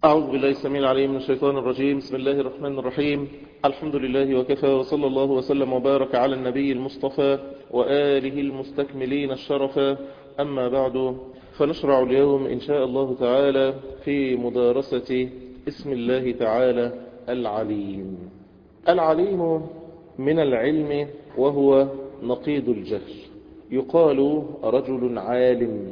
أعوذ بالله السميع العليم من الشيطان الرجيم بسم الله الرحمن الرحيم الحمد لله وكفى وصلى الله وسلم وبارك على النبي المصطفى وآله المستكملين الشرفا أما بعد فنشرع اليوم إن شاء الله تعالى في مدارسة اسم الله تعالى العليم العليم من العلم وهو نقيض الجهل يقال رجل عالم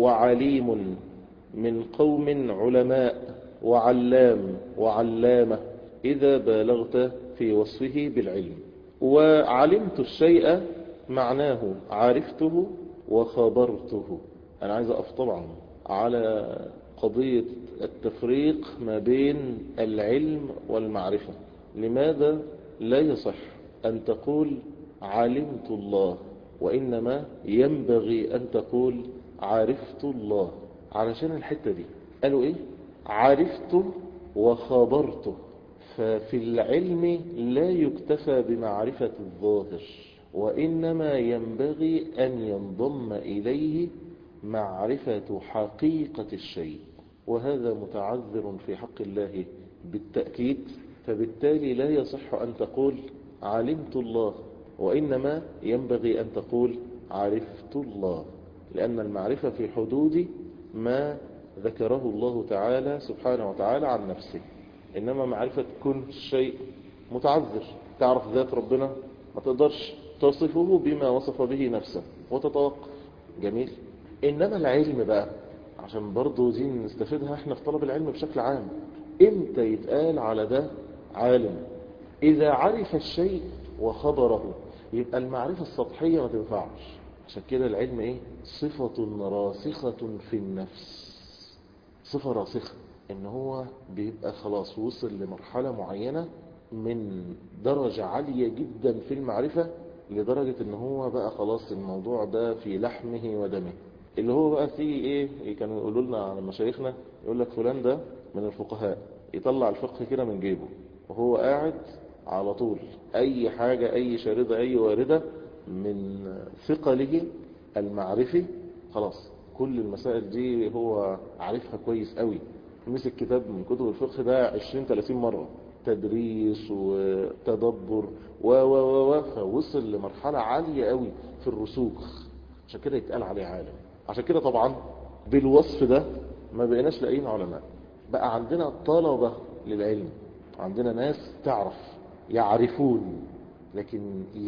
وعليم من قوم علماء وعلام وعلامة إذا بالغت في وصفه بالعلم وعلمت الشيء معناه عرفته وخبرته أنا عايز أقف طبعا على قضية التفريق ما بين العلم والمعرفة لماذا لا يصح أن تقول علمت الله وإنما ينبغي أن تقول عرفت الله علشان الحتة دي قالوا إيه عرفته وخبرته ففي العلم لا يكتفى بمعرفة الظاهر وإنما ينبغي أن ينضم إليه معرفة حقيقة الشيء وهذا متعذر في حق الله بالتأكيد فبالتالي لا يصح أن تقول علمت الله وإنما ينبغي أن تقول عرفت الله لأن المعرفة في حدود ما ذكره الله تعالى سبحانه وتعالى عن نفسه إنما معرفة كن شيء متعذر تعرف ذات ربنا ما تقدرش تصفه بما وصف به نفسه وتتوقف جميل إنما العلم بقى عشان برضو دي نستفيدها احنا في طلب العلم بشكل عام امتى يتقال على ده عالم إذا عرف الشيء وخبره يبقى المعرفة السطحية ما تنفعش عشان كده العلم ايه صفة راسخة في النفس صفة راسخة ان هو بيبقى خلاص وصل لمرحلة معينة من درجة عالية جدا في المعرفة لدرجة ان هو بقى خلاص الموضوع ده في لحمه ودمه اللي هو بقى فيه ايه كانوا يقولوا لنا على مشايخنا يقول لك فلان ده من الفقهاء يطلع الفقه كده من جيبه وهو قاعد على طول اي حاجة اي شاردة اي واردة من ثقله المعرفي خلاص كل المسائل دي هو عارفها كويس قوي مسك كتاب من كتب الفقه ده 20-30 مرة تدريس وتدبر و و و و فوصل لمرحلة عالية قوي في الرسوخ عشان كده يتقال عليه عالم عشان كده طبعا بالوصف ده ما بقيناش لاقيين علماء بقى عندنا طلبة للعلم عندنا ناس تعرف يعرفون لكن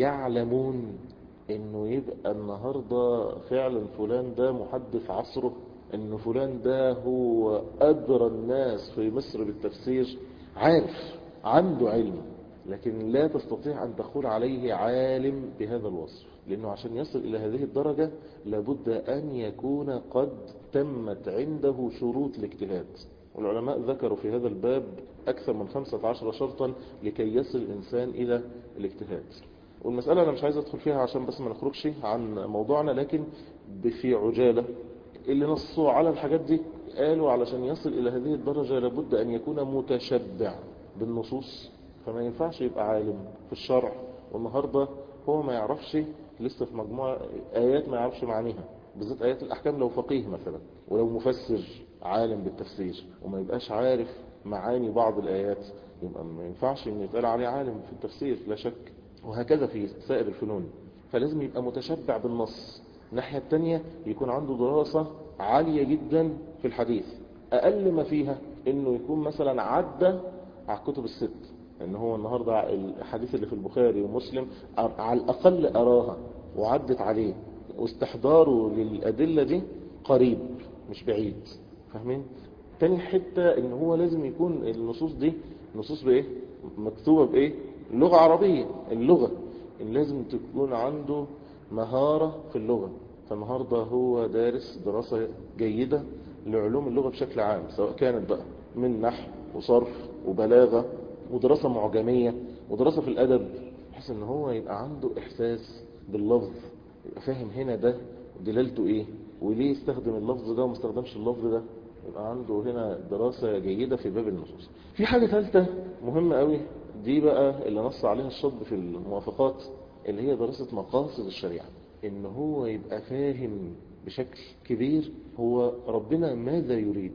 يعلمون انه يبقى النهاردة فعلا فلان ده محدث عصره ان فلان ده هو ادرى الناس في مصر بالتفسير عارف عنده علم لكن لا تستطيع ان تقول عليه عالم بهذا الوصف لانه عشان يصل الى هذه الدرجة لابد ان يكون قد تمت عنده شروط الاجتهاد والعلماء ذكروا في هذا الباب أكثر من 15 شرطا لكي يصل الإنسان إلى الاجتهاد والمسألة أنا مش عايز أدخل فيها عشان بس ما نخرجش عن موضوعنا لكن في عجالة اللي نصوا على الحاجات دي قالوا علشان يصل إلى هذه الدرجة لابد أن يكون متشبع بالنصوص فما ينفعش يبقى عالم في الشرع والنهاردة هو ما يعرفش لسه في مجموعة آيات ما يعرفش معانيها بالذات آيات الأحكام لو فقيه مثلا ولو مفسر عالم بالتفسير وما يبقاش عارف معاني بعض الآيات يبقى ما ينفعش ان يتقال عليه عالم في التفسير لا شك وهكذا في سائر الفنون فلازم يبقى متشبع بالنص الناحية التانية يكون عنده دراسة عالية جدا في الحديث أقل ما فيها انه يكون مثلا عدى على الكتب الست ان هو النهاردة الحديث اللي في البخاري ومسلم على الأقل أراها وعدت عليه واستحضاره للأدلة دي قريب مش بعيد فاهمين تاني حتة ان هو لازم يكون النصوص دي نصوص بايه مكتوبة بايه لغة عربية اللغة إن لازم تكون عنده مهارة في اللغة فالنهاردة هو دارس دراسة جيدة لعلوم اللغة بشكل عام سواء كانت بقى من نحو وصرف وبلاغة ودراسة معجمية ودراسة في الأدب بحيث ان هو يبقى عنده إحساس باللفظ يبقى فاهم هنا ده دلالته ايه وليه استخدم اللفظ ده وما استخدمش اللفظ ده يبقى عنده هنا دراسة جيدة في باب النصوص في حاجة ثالثة مهمة قوي دي بقى اللي نص عليها الشطب في الموافقات اللي هي دراسة مقاصد الشريعة ان هو يبقى فاهم بشكل كبير هو ربنا ماذا يريد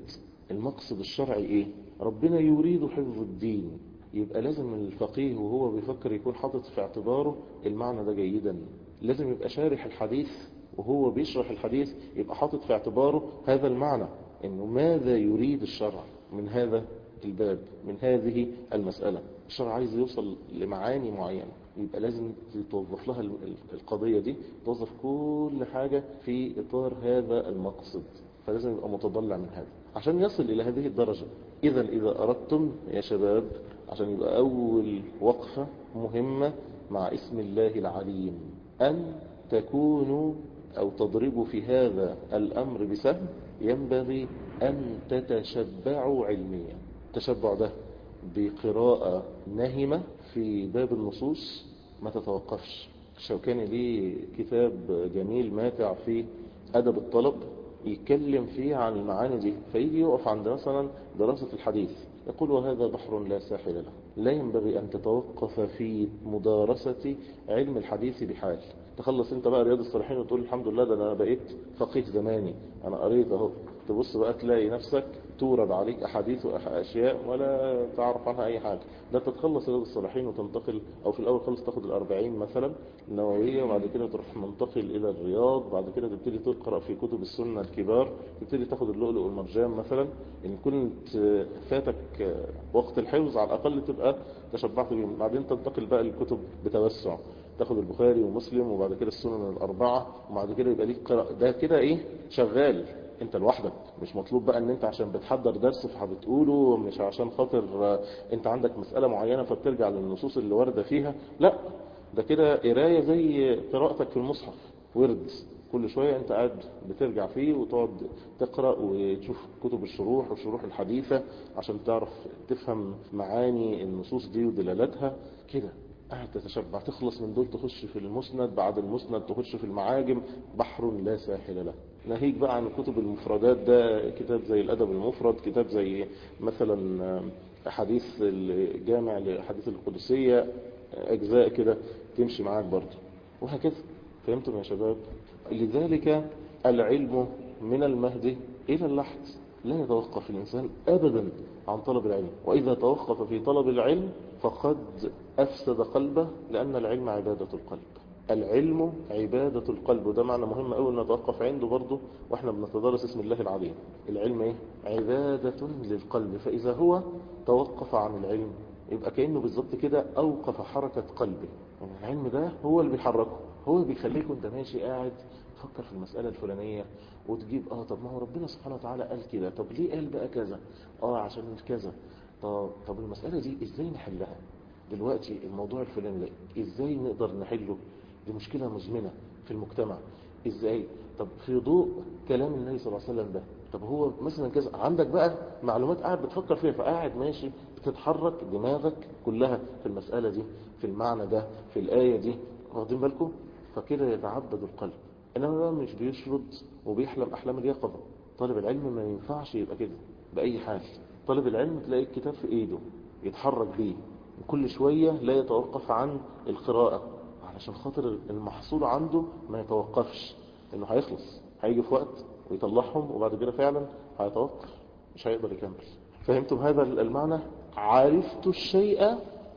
المقصد الشرعي ايه ربنا يريد حفظ الدين يبقى لازم الفقيه وهو بيفكر يكون حاطط في اعتباره المعنى ده جيدا لازم يبقى شارح الحديث وهو بيشرح الحديث يبقى حاطط في اعتباره هذا المعنى انه ماذا يريد الشرع من هذا الباب من هذه المسألة الشرع عايز يوصل لمعاني معينة يبقى لازم توظف لها القضية دي توظف كل حاجة في إطار هذا المقصد فلازم يبقى متضلع من هذا عشان يصل إلى هذه الدرجة إذا إذا أردتم يا شباب عشان يبقى أول وقفة مهمة مع اسم الله العليم أن تكونوا أو تضربوا في هذا الأمر بسهم ينبغي أن تتشبعوا علميا التشبع ده بقراءة نهمة في باب النصوص ما تتوقفش الشوكاني ليه كتاب جميل ماتع في أدب الطلب يتكلم فيه عن المعاني دي فيجي يقف عند مثلا دراسة الحديث يقول وهذا بحر لا ساحل له لا ينبغي أن تتوقف في مدارسة علم الحديث بحال تخلص انت بقى رياض الصالحين وتقول الحمد لله ده انا بقيت فقيه زماني انا قريت اهو تبص بقى تلاقي نفسك تورد عليك احاديث واشياء ولا تعرف عنها اي حاجة ده تتخلص رياض الصالحين وتنتقل او في الاول خالص تاخد الاربعين مثلا النووية وبعد كده تروح منتقل الى الرياض بعد كده تبتدي تقرأ في كتب السنة الكبار تبتدي تاخد اللؤلؤ والمرجان مثلا ان كنت فاتك وقت الحفظ على الاقل تبقى تشبعت بيهم بعدين تنتقل بقى للكتب بتوسع تاخد البخاري ومسلم وبعد كده السنن الأربعة وبعد كده يبقى ليك قراءة ده كده ايه شغال انت لوحدك مش مطلوب بقى ان انت عشان بتحضر درس فبتقوله مش عشان خاطر انت عندك مسألة معينة فبترجع للنصوص اللي واردة فيها لا ده كده قراية زي قراءتك في المصحف ورد كل شوية انت قاعد بترجع فيه وتقعد تقرأ وتشوف كتب الشروح والشروح الحديثة عشان تعرف تفهم معاني النصوص دي ودلالاتها كده قاعد تتشبع تخلص من دول تخش في المسند بعد المسند تخش في المعاجم بحر لا ساحل له ناهيك بقى عن كتب المفردات ده كتاب زي الأدب المفرد كتاب زي مثلا حديث الجامع لحديث القدسية أجزاء كده تمشي معاك برضه وهكذا فهمتم يا شباب لذلك العلم من المهد إلى اللحد لا يتوقف الإنسان أبدا عن طلب العلم وإذا توقف في طلب العلم فقد أفسد قلبه لأن العلم عبادة القلب العلم عبادة القلب وده معنى مهم أوي أن نتوقف عنده برضه وإحنا بنتدرس اسم الله العليم العلم إيه؟ عبادة للقلب فإذا هو توقف عن العلم يبقى كأنه بالظبط كده أوقف حركة قلبه يعني العلم ده هو اللي بيحركه هو اللي بيخليك وانت ماشي قاعد تفكر في المسألة الفلانية وتجيب اه طب ما هو ربنا سبحانه وتعالى قال كده طب ليه قال بقى كذا اه عشان كذا طب, طب المسألة دي ازاي نحلها دلوقتي الموضوع الفلاني ده ازاي نقدر نحله دي مشكلة مزمنة في المجتمع ازاي طب في ضوء كلام النبي صلى الله عليه وسلم ده طب هو مثلا كذا عندك بقى معلومات قاعد بتفكر فيها فقاعد ماشي بتتحرك دماغك كلها في المسألة دي في المعنى ده في الآية دي واخدين بالكم فكده يتعبد القلب انما بقى مش بيشرد وبيحلم احلام اليقظة طالب العلم ما ينفعش يبقى كده بأي حال طالب العلم تلاقي الكتاب في ايده يتحرك بيه وكل شوية لا يتوقف عن القراءة علشان خاطر المحصول عنده ما يتوقفش انه هيخلص هيجي في وقت ويطلعهم وبعد كده فعلا هيتوقف مش هيقدر يكمل فهمتم هذا المعنى عرفت الشيء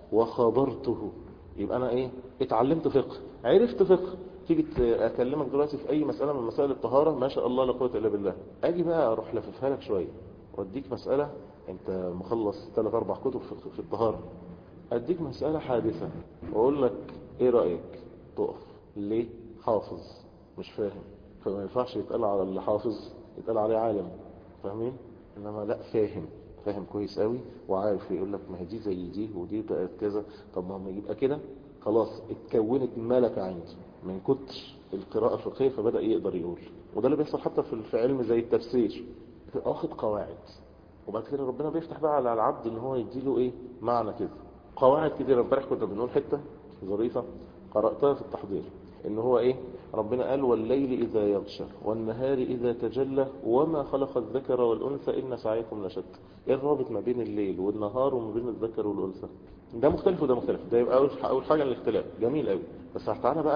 وخبرته يبقى انا ايه اتعلمت فقه عرفت فقه تيجي اكلمك دلوقتي في اي مسألة من مسائل الطهارة ما شاء الله لا قوه الا بالله اجي بقى اروح لففها لك شوية واديك مسألة انت مخلص ثلاث اربع كتب في الطهارة اديك مسألة حادثة واقول لك ايه رأيك تقف ليه حافظ مش فاهم فما ينفعش يتقال على اللي حافظ يتقال عليه عالم فاهمين انما لا فاهم فاهم كويس قوي وعارف يقول لك ما هي دي زي دي ودي بقت كذا طب ما يبقى كده خلاص اتكونت ملكة عنده من كتر القراءة الفقهية فبدأ يقدر يقول وده اللي بيحصل حتى في علم زي التفسير واخد قواعد وبعد كده ربنا بيفتح بقى على العبد ان هو يديله ايه معنى كده قواعد كده امبارح كنا بنقول حتة ظريفة قرأتها في التحضير ان هو ايه ربنا قال والليل اذا يغشى والنهار اذا تجلى وما خلق الذكر والانثى ان سعيكم لشتى ايه الرابط ما بين الليل والنهار وما بين الذكر والانثى ده مختلف وده مختلف ده يبقى اول اول حاجه الاختلاف جميل قوي بس تعالى بقى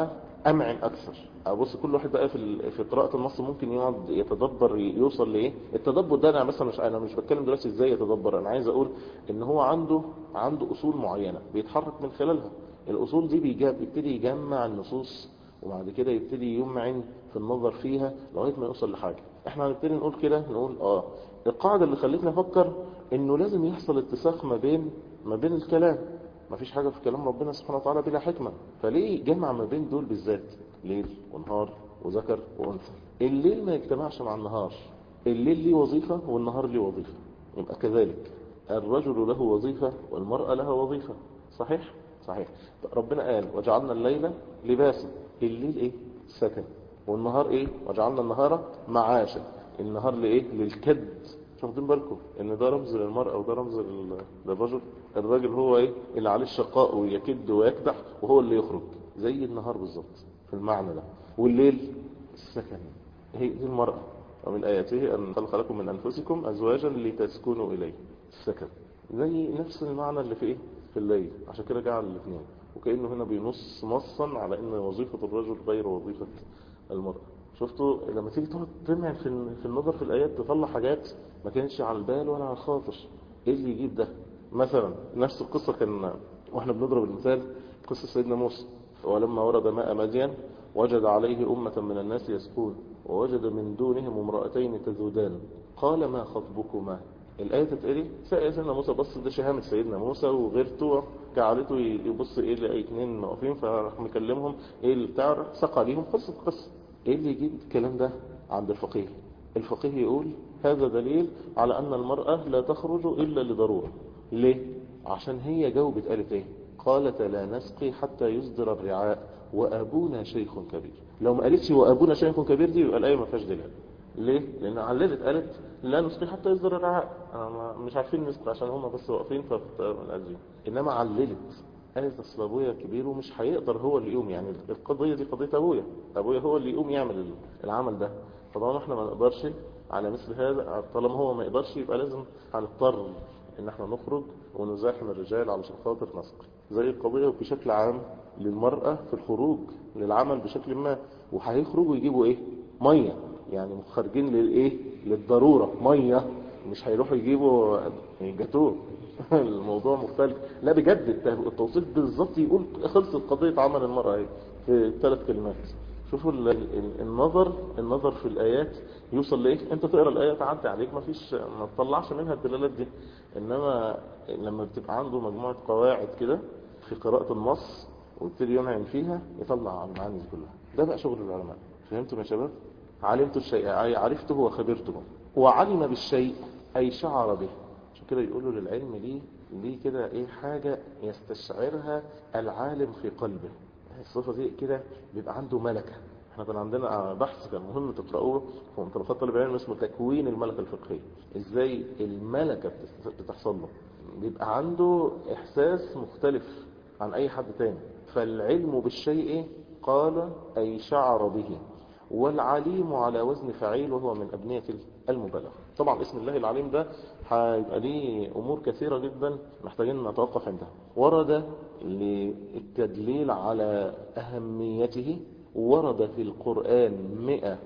امعن اكثر ابص كل واحد بقى في ال- في قراءه النص ممكن يقعد يتدبر يوصل لايه التدبر ده انا مثلا مش انا مش بتكلم دلوقتي ازاي يتدبر انا عايز اقول ان هو عنده عنده اصول معينه بيتحرك من خلالها الاصول دي بيجاب يبتدي يجمع النصوص وبعد كده يبتدي يمعن في النظر فيها لغايه ما يوصل لحاجه احنا هنبتدي نقول كده نقول اه القاعده اللي خلتني افكر انه لازم يحصل اتساق ما بين ما بين الكلام ما فيش حاجه في كلام ربنا سبحانه وتعالى بلا حكمه فليه جمع ما بين دول بالذات ليل ونهار وذكر وانثى الليل ما يجتمعش مع النهار الليل ليه وظيفه والنهار ليه وظيفه يبقى كذلك الرجل له وظيفه والمراه لها وظيفه صحيح صحيح ربنا قال وجعلنا الليل لباسا الليل ايه سكن والنهار ايه وجعلنا النهار معاشا النهار لايه للكد مش واخدين بالكم ان ده رمز للمرأة وده رمز لل- للرجل الراجل هو ايه اللي عليه الشقاء ويكد ويكدح وهو اللي يخرج زي النهار بالظبط في المعنى ده والليل السكن هي دي المرأة ومن آياته أن خلق لكم من أنفسكم أزواجا لتسكنوا إليه السكن زي نفس المعنى اللي في إيه في الليل عشان كده جعل الاثنين وكأنه هنا بينص نصا على أن وظيفة الرجل غير وظيفة المرأة شفتوا لما تيجي تقعد تمعن في في النظر في الآيات تطلع حاجات ما كانش على البال ولا على الخاطر إيه اللي يجيب ده مثلا نفس القصة كان واحنا بنضرب المثال قصة سيدنا موسى ولما ورد ماء مدين وجد عليه أمة من الناس يسكون ووجد من دونهم امرأتين تذودان قال ما خطبكما الآية تتقري سيدنا موسى بص ده شهامة سيدنا موسى وغيرته كعادته يبص ايه لقى اتنين واقفين فراح مكلمهم ايه اللي بتاع سقى ليهم قصة قصة ايه اللي يجيب الكلام ده عند الفقيه الفقيه يقول هذا دليل على ان المرأة لا تخرج الا لضرورة ليه عشان هي جاوبت قالت ايه قالت لا نسقي حتى يصدر الرعاء وابونا شيخ كبير لو ما قالتش وابونا شيخ كبير دي يبقى الايه ما فيهاش دليل ليه لان عللت قالت لا نسقي حتى يصدر الرعاء أنا ما- مش عارفين نسقي عشان هم بس واقفين فالأزين انما عللت قالت اصل ابويا كبير ومش هيقدر هو اللي يقوم يعني القضيه دي قضيه ابويا ابويا هو اللي يقوم يعمل العمل ده فطالما احنا ما نقدرش على مثل هذا طالما هو ما يقدرش يبقى لازم هنضطر ان احنا نخرج ونزاحم الرجال علشان خاطر نسقي زي القضيه بشكل عام للمراه في الخروج للعمل بشكل ما وهيخرجوا يجيبوا ايه ميه يعني خارجين للايه للضروره ميه مش هيروحوا يجيبوا جاتوه الموضوع مختلف لا بجد التوصيف بالظبط يقول خلصت قضيه عمل المراه ايه في ثلاث كلمات شوفوا ال- ال- النظر النظر في الآيات يوصل لإيه أنت تقرأ الآية تعدي عليك ما فيش ما تطلعش منها الدلالات دي إنما لما بتبقى عنده مجموعة قواعد كده في قراءة النص ويبتدي ينعم فيها يطلع المعاني دي كلها ده بقى شغل العلماء فهمتم يا شباب علمت الشيء أي عرفته وخبرته وعلم بالشيء أي شعر به عشان كده يقولوا للعلم ليه ليه كده ايه حاجة يستشعرها العالم في قلبه الصفة دي كده بيبقى عنده ملكة احنا كان عندنا بحث كان مهم تقرأوه في منطلقات طالب العلم اسمه تكوين الملكة الفقهية ازاي الملكة بتس- بتحصل له بيبقى عنده احساس مختلف عن اي حد تاني فالعلم بالشيء قال اي شعر به والعليم على وزن فعيل وهو من أبنية المبالغة طبعا اسم الله العليم ده هيبقى ليه أمور كثيرة جدا محتاجين نتوقف عندها ورد للتدليل على أهميته ورد في القرآن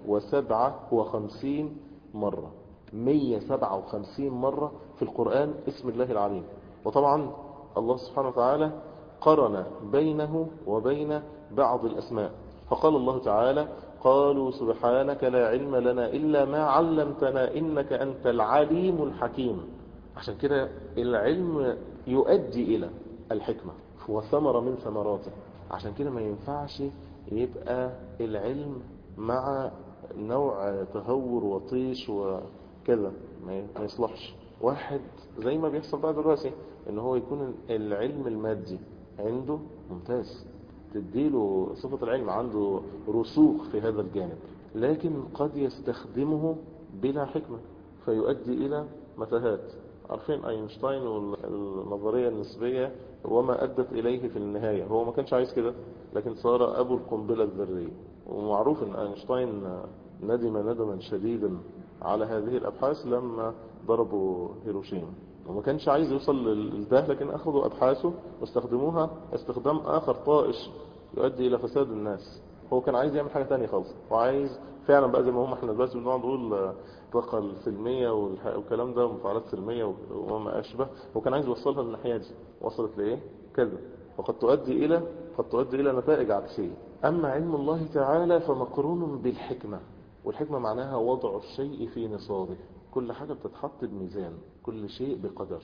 157 مرة 157 مرة في القرآن اسم الله العليم وطبعا الله سبحانه وتعالى قرن بينه وبين بعض الأسماء فقال الله تعالى قالوا سبحانك لا علم لنا إلا ما علمتنا إنك أنت العليم الحكيم عشان كده العلم يؤدي إلى الحكمة وثمرة من ثمراته عشان كده ما ينفعش يبقى العلم مع نوع تهور وطيش وكذا ما ما يصلحش واحد زي ما بيحصل بقى دلوقتي ان هو يكون العلم المادي عنده ممتاز تديله صفة العلم عنده رسوخ في هذا الجانب لكن قد يستخدمه بلا حكمة فيؤدي إلى متاهات عارفين أينشتاين والنظرية النسبية وما أدت إليه في النهاية هو ما كانش عايز كده لكن صار أبو القنبلة الذرية ومعروف أن أينشتاين ندم ندما شديدا على هذه الأبحاث لما ضربوا هيروشيما وما كانش عايز يوصل لده لكن أخذوا أبحاثه واستخدموها استخدام آخر طائش يؤدي إلى فساد الناس هو كان عايز يعمل حاجة تانية خالص وعايز فعلا بقى زي ما هم احنا دلوقتي بنقعد نقول الطاقة السلمية والح- والكلام ده ومفاعلات سلمية وما أشبه هو كان عايز يوصلها للناحية دي وصلت لإيه؟ كذا وقد تؤدي إلى قد تؤدي إلى نتائج عكسية أما علم الله تعالى فمقرون بالحكمة والحكمة معناها وضع الشيء في نصابه كل حاجة بتتحط بميزان كل شيء بقدر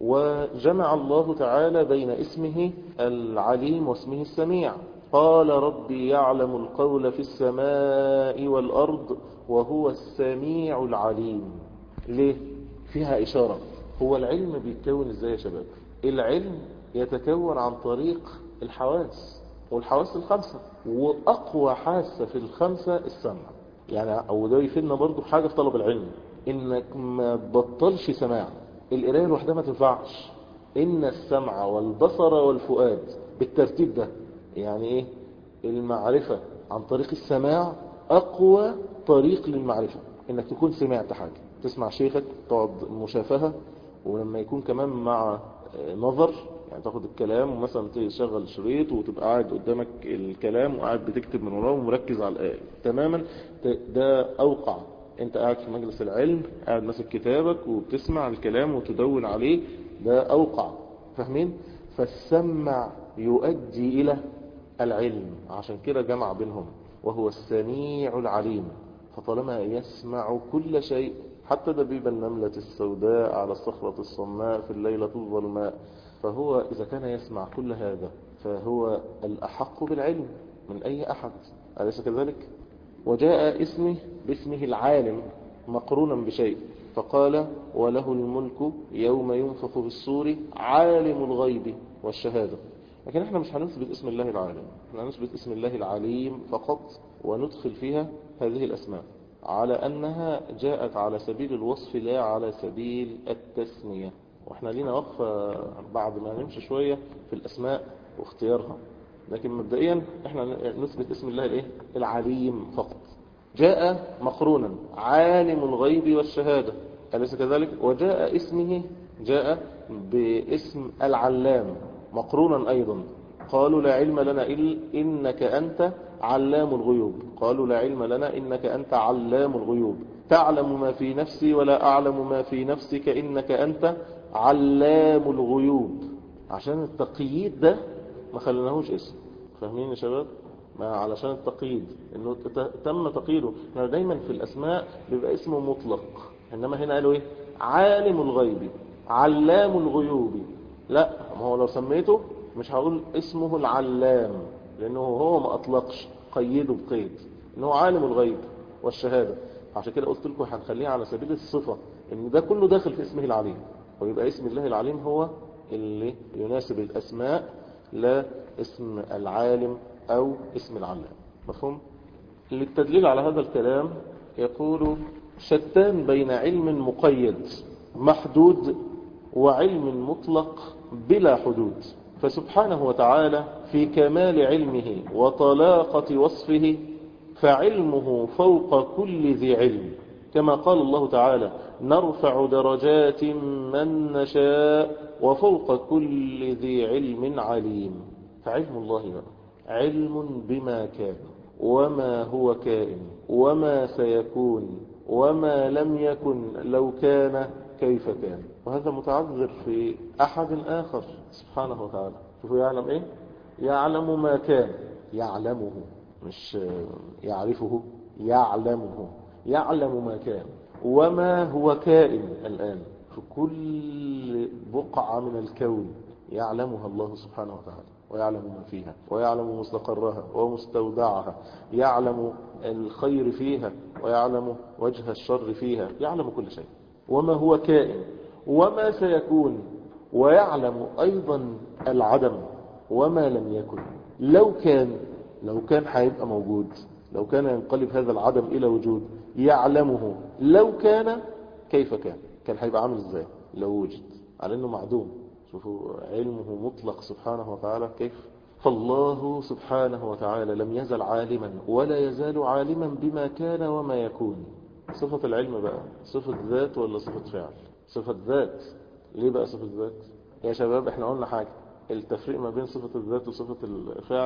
وجمع الله تعالى بين اسمه العليم واسمه السميع قال ربي يعلم القول في السماء والأرض وهو السميع العليم ليه؟ فيها إشارة هو العلم بيتكون ازاي يا شباب العلم يتكون عن طريق الحواس والحواس الخمسة وأقوى حاسة في الخمسة السمع يعني أو ده يفيدنا برضو بحاجة في طلب العلم إنك ما تبطلش سماع القراية لوحدها ما تنفعش إن السمع والبصر والفؤاد بالترتيب ده يعني إيه المعرفة عن طريق السماع أقوى طريق للمعرفة إنك تكون سمعت حاجة تسمع شيخك تقعد مشافهة ولما يكون كمان مع نظر يعني تاخد الكلام ومثلا تشغل شريط وتبقى قاعد قدامك الكلام وقاعد بتكتب من وراه ومركز على الآية تماما ده أوقع انت قاعد في مجلس العلم قاعد ماسك كتابك وبتسمع الكلام وتدون عليه ده أوقع فاهمين فالسمع يؤدي إلى العلم عشان كده جمع بينهم وهو السميع العليم فطالما يسمع كل شيء حتى دبيب النملة السوداء على الصخرة الصماء في الليلة الظلماء فهو إذا كان يسمع كل هذا فهو الأحق بالعلم من أي أحد أليس كذلك؟ وجاء اسمه باسمه العالم مقرونا بشيء فقال وله الملك يوم ينفخ بالصور عالم الغيب والشهادة لكن احنا مش هنثبت اسم الله العالم احنا هنثبت اسم الله العليم فقط وندخل فيها هذه الأسماء على أنها جاءت على سبيل الوصف لا على سبيل التسمية واحنا لينا وقفة بعد ما نمشي شوية في الأسماء واختيارها لكن مبدئيا احنا نثبت اسم الله الايه العليم فقط جاء مقرونا عالم الغيب والشهادة أليس كذلك وجاء اسمه جاء باسم العلام مقرونا أيضا قالوا لا علم لنا إلا إنك أنت علام الغيوب قالوا لا علم لنا إنك أنت علام الغيوب تعلم ما في نفسي ولا أعلم ما في نفسك إنك أنت علام الغيوب عشان التقييد ده ما خلناهوش اسم فاهمين يا شباب ما علشان التقييد انه تم تقييده احنا دايما في الاسماء بيبقى اسمه مطلق انما هنا قالوا ايه عالم الغيب علام الغيوب لا ما هو لو سميته مش هقول اسمه العلام لانه هو ما اطلقش قيده بقيد انه عالم الغيب والشهادة عشان كده قلت لكم هنخليها على سبيل الصفة ان ده كله داخل في اسمه العليم ويبقى اسم الله العليم هو اللي يناسب الاسماء لا اسم العالم او اسم العلام مفهوم للتدليل على هذا الكلام يقول شتان بين علم مقيد محدود وعلم مطلق بلا حدود فسبحانه وتعالى في كمال علمه وطلاقة وصفه فعلمه فوق كل ذي علم كما قال الله تعالى نرفع درجات من نشاء وفوق كل ذي علم عليم فعلم الله بقى علم بما كان وما هو كائن وما سيكون وما لم يكن لو كان كيف كان وهذا متعذر في أحد آخر سبحانه وتعالى شوفوا يعلم إيه يعلم ما كان يعلمه مش يعرفه يعلمه يعلم ما كان وما هو كائن الآن في كل بقعة من الكون يعلمها الله سبحانه وتعالى ويعلم ما فيها ويعلم مستقرها ومستودعها يعلم الخير فيها ويعلم وجه الشر فيها يعلم كل شيء وما هو كائن وما سيكون ويعلم أيضا العدم وما لم يكن لو كان لو كان هيبقى موجود لو كان ينقلب هذا العدم إلى وجود يعلمه لو كان كيف كان كان هيبقى عامل ازاي لو وجد على انه معدوم شوفوا علمه مطلق سبحانه وتعالى كيف فالله سبحانه وتعالى لم يزل عالما ولا يزال عالما بما كان وما يكون صفة العلم بقى صفة ذات ولا صفة فعل صفة ذات ليه بقى صفة ذات يا شباب احنا قلنا حاجة التفريق ما بين صفة الذات وصفة الفعل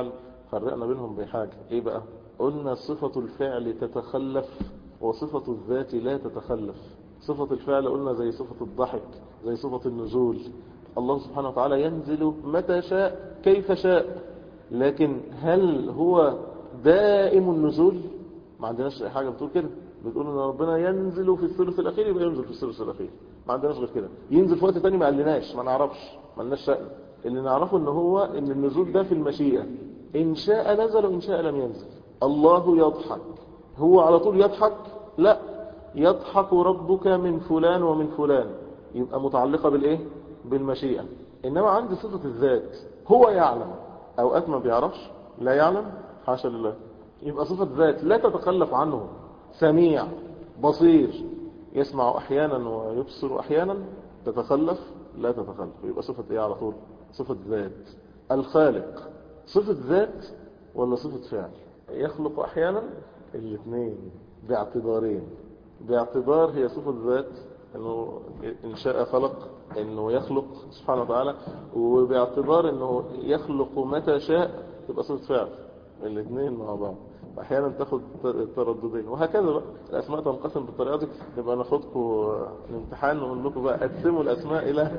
فرقنا بينهم بحاجة ايه بقى قلنا صفة الفعل تتخلف وصفة الذات لا تتخلف صفة الفعل قلنا زي صفة الضحك زي صفة النزول الله سبحانه وتعالى ينزل متى شاء كيف شاء لكن هل هو دائم النزول ما عندناش اي حاجة بتقول كده بتقول ان ربنا ينزل في الثلث الاخير يبقى ينزل في الثلث الاخير ما عندناش غير كده ينزل في وقت تاني ما قالناش ما نعرفش ما لناش شأن اللي نعرفه ان هو ان النزول ده في المشيئة ان شاء نزل وان شاء لم ينزل الله يضحك هو على طول يضحك لا يضحك ربك من فلان ومن فلان يبقى متعلقة بالايه بالمشيئة انما عند صفة الذات هو يعلم اوقات ما بيعرفش لا يعلم حاشا لله يبقى صفة ذات لا تتخلف عنه سميع بصير يسمع احيانا ويبصر احيانا تتخلف لا تتخلف يبقى صفة ايه على طول صفة ذات الخالق صفة ذات ولا صفة فعل يخلق احيانا الاثنين باعتبارين باعتبار هي صفة ذات انه ان شاء خلق انه يخلق سبحانه وتعالى وباعتبار انه يخلق متى شاء تبقى صفة فعل الاثنين مع بعض احيانا تاخد ترددين وهكذا بقى الاسماء تنقسم بالطريقه دي نبقى ناخدكم الامتحان ونقول لكم بقى قسموا الاسماء الى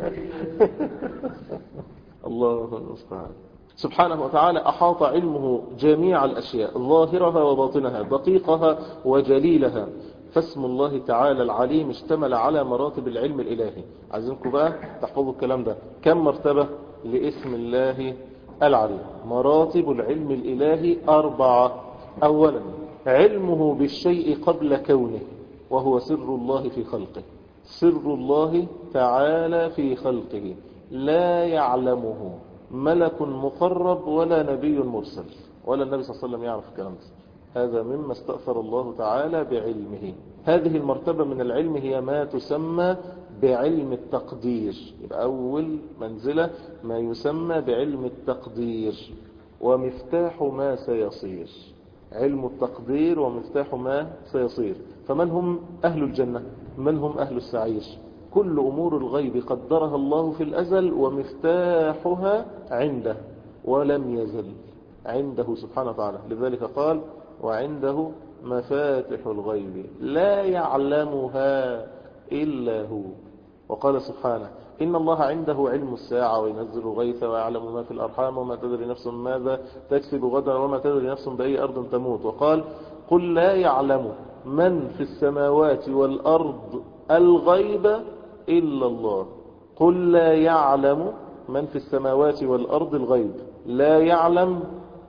الله المستعان سبحانه وتعالى أحاط علمه جميع الأشياء ظاهرها وباطنها دقيقها وجليلها فاسم الله تعالى العليم اشتمل على مراتب العلم الإلهي عايزينكم بقى تحفظوا الكلام ده كم مرتبة لاسم الله العليم مراتب العلم الإلهي أربعة أولا علمه بالشيء قبل كونه وهو سر الله في خلقه سر الله تعالى في خلقه لا يعلمه ملك مقرب ولا نبي مرسل ولا النبي صلى الله عليه وسلم يعرف الكلام ده هذا مما استأثر الله تعالى بعلمه هذه المرتبة من العلم هي ما تسمى بعلم التقدير يبقى أول منزلة ما يسمى بعلم التقدير ومفتاح ما سيصير علم التقدير ومفتاح ما سيصير فمن هم أهل الجنة من هم أهل السعير كل أمور الغيب قدرها الله في الأزل ومفتاحها عنده ولم يزل عنده سبحانه وتعالى لذلك قال وعنده مفاتح الغيب لا يعلمها إلا هو وقال سبحانه إن الله عنده علم الساعة وينزل الغيث ويعلم ما في الأرحام وما تدري نفس ماذا تكسب غدا وما تدري نفس بأي أرض تموت وقال قل لا يعلم من في السماوات والأرض الغيب إلا الله قل لا يعلم من في السماوات والأرض الغيب لا يعلم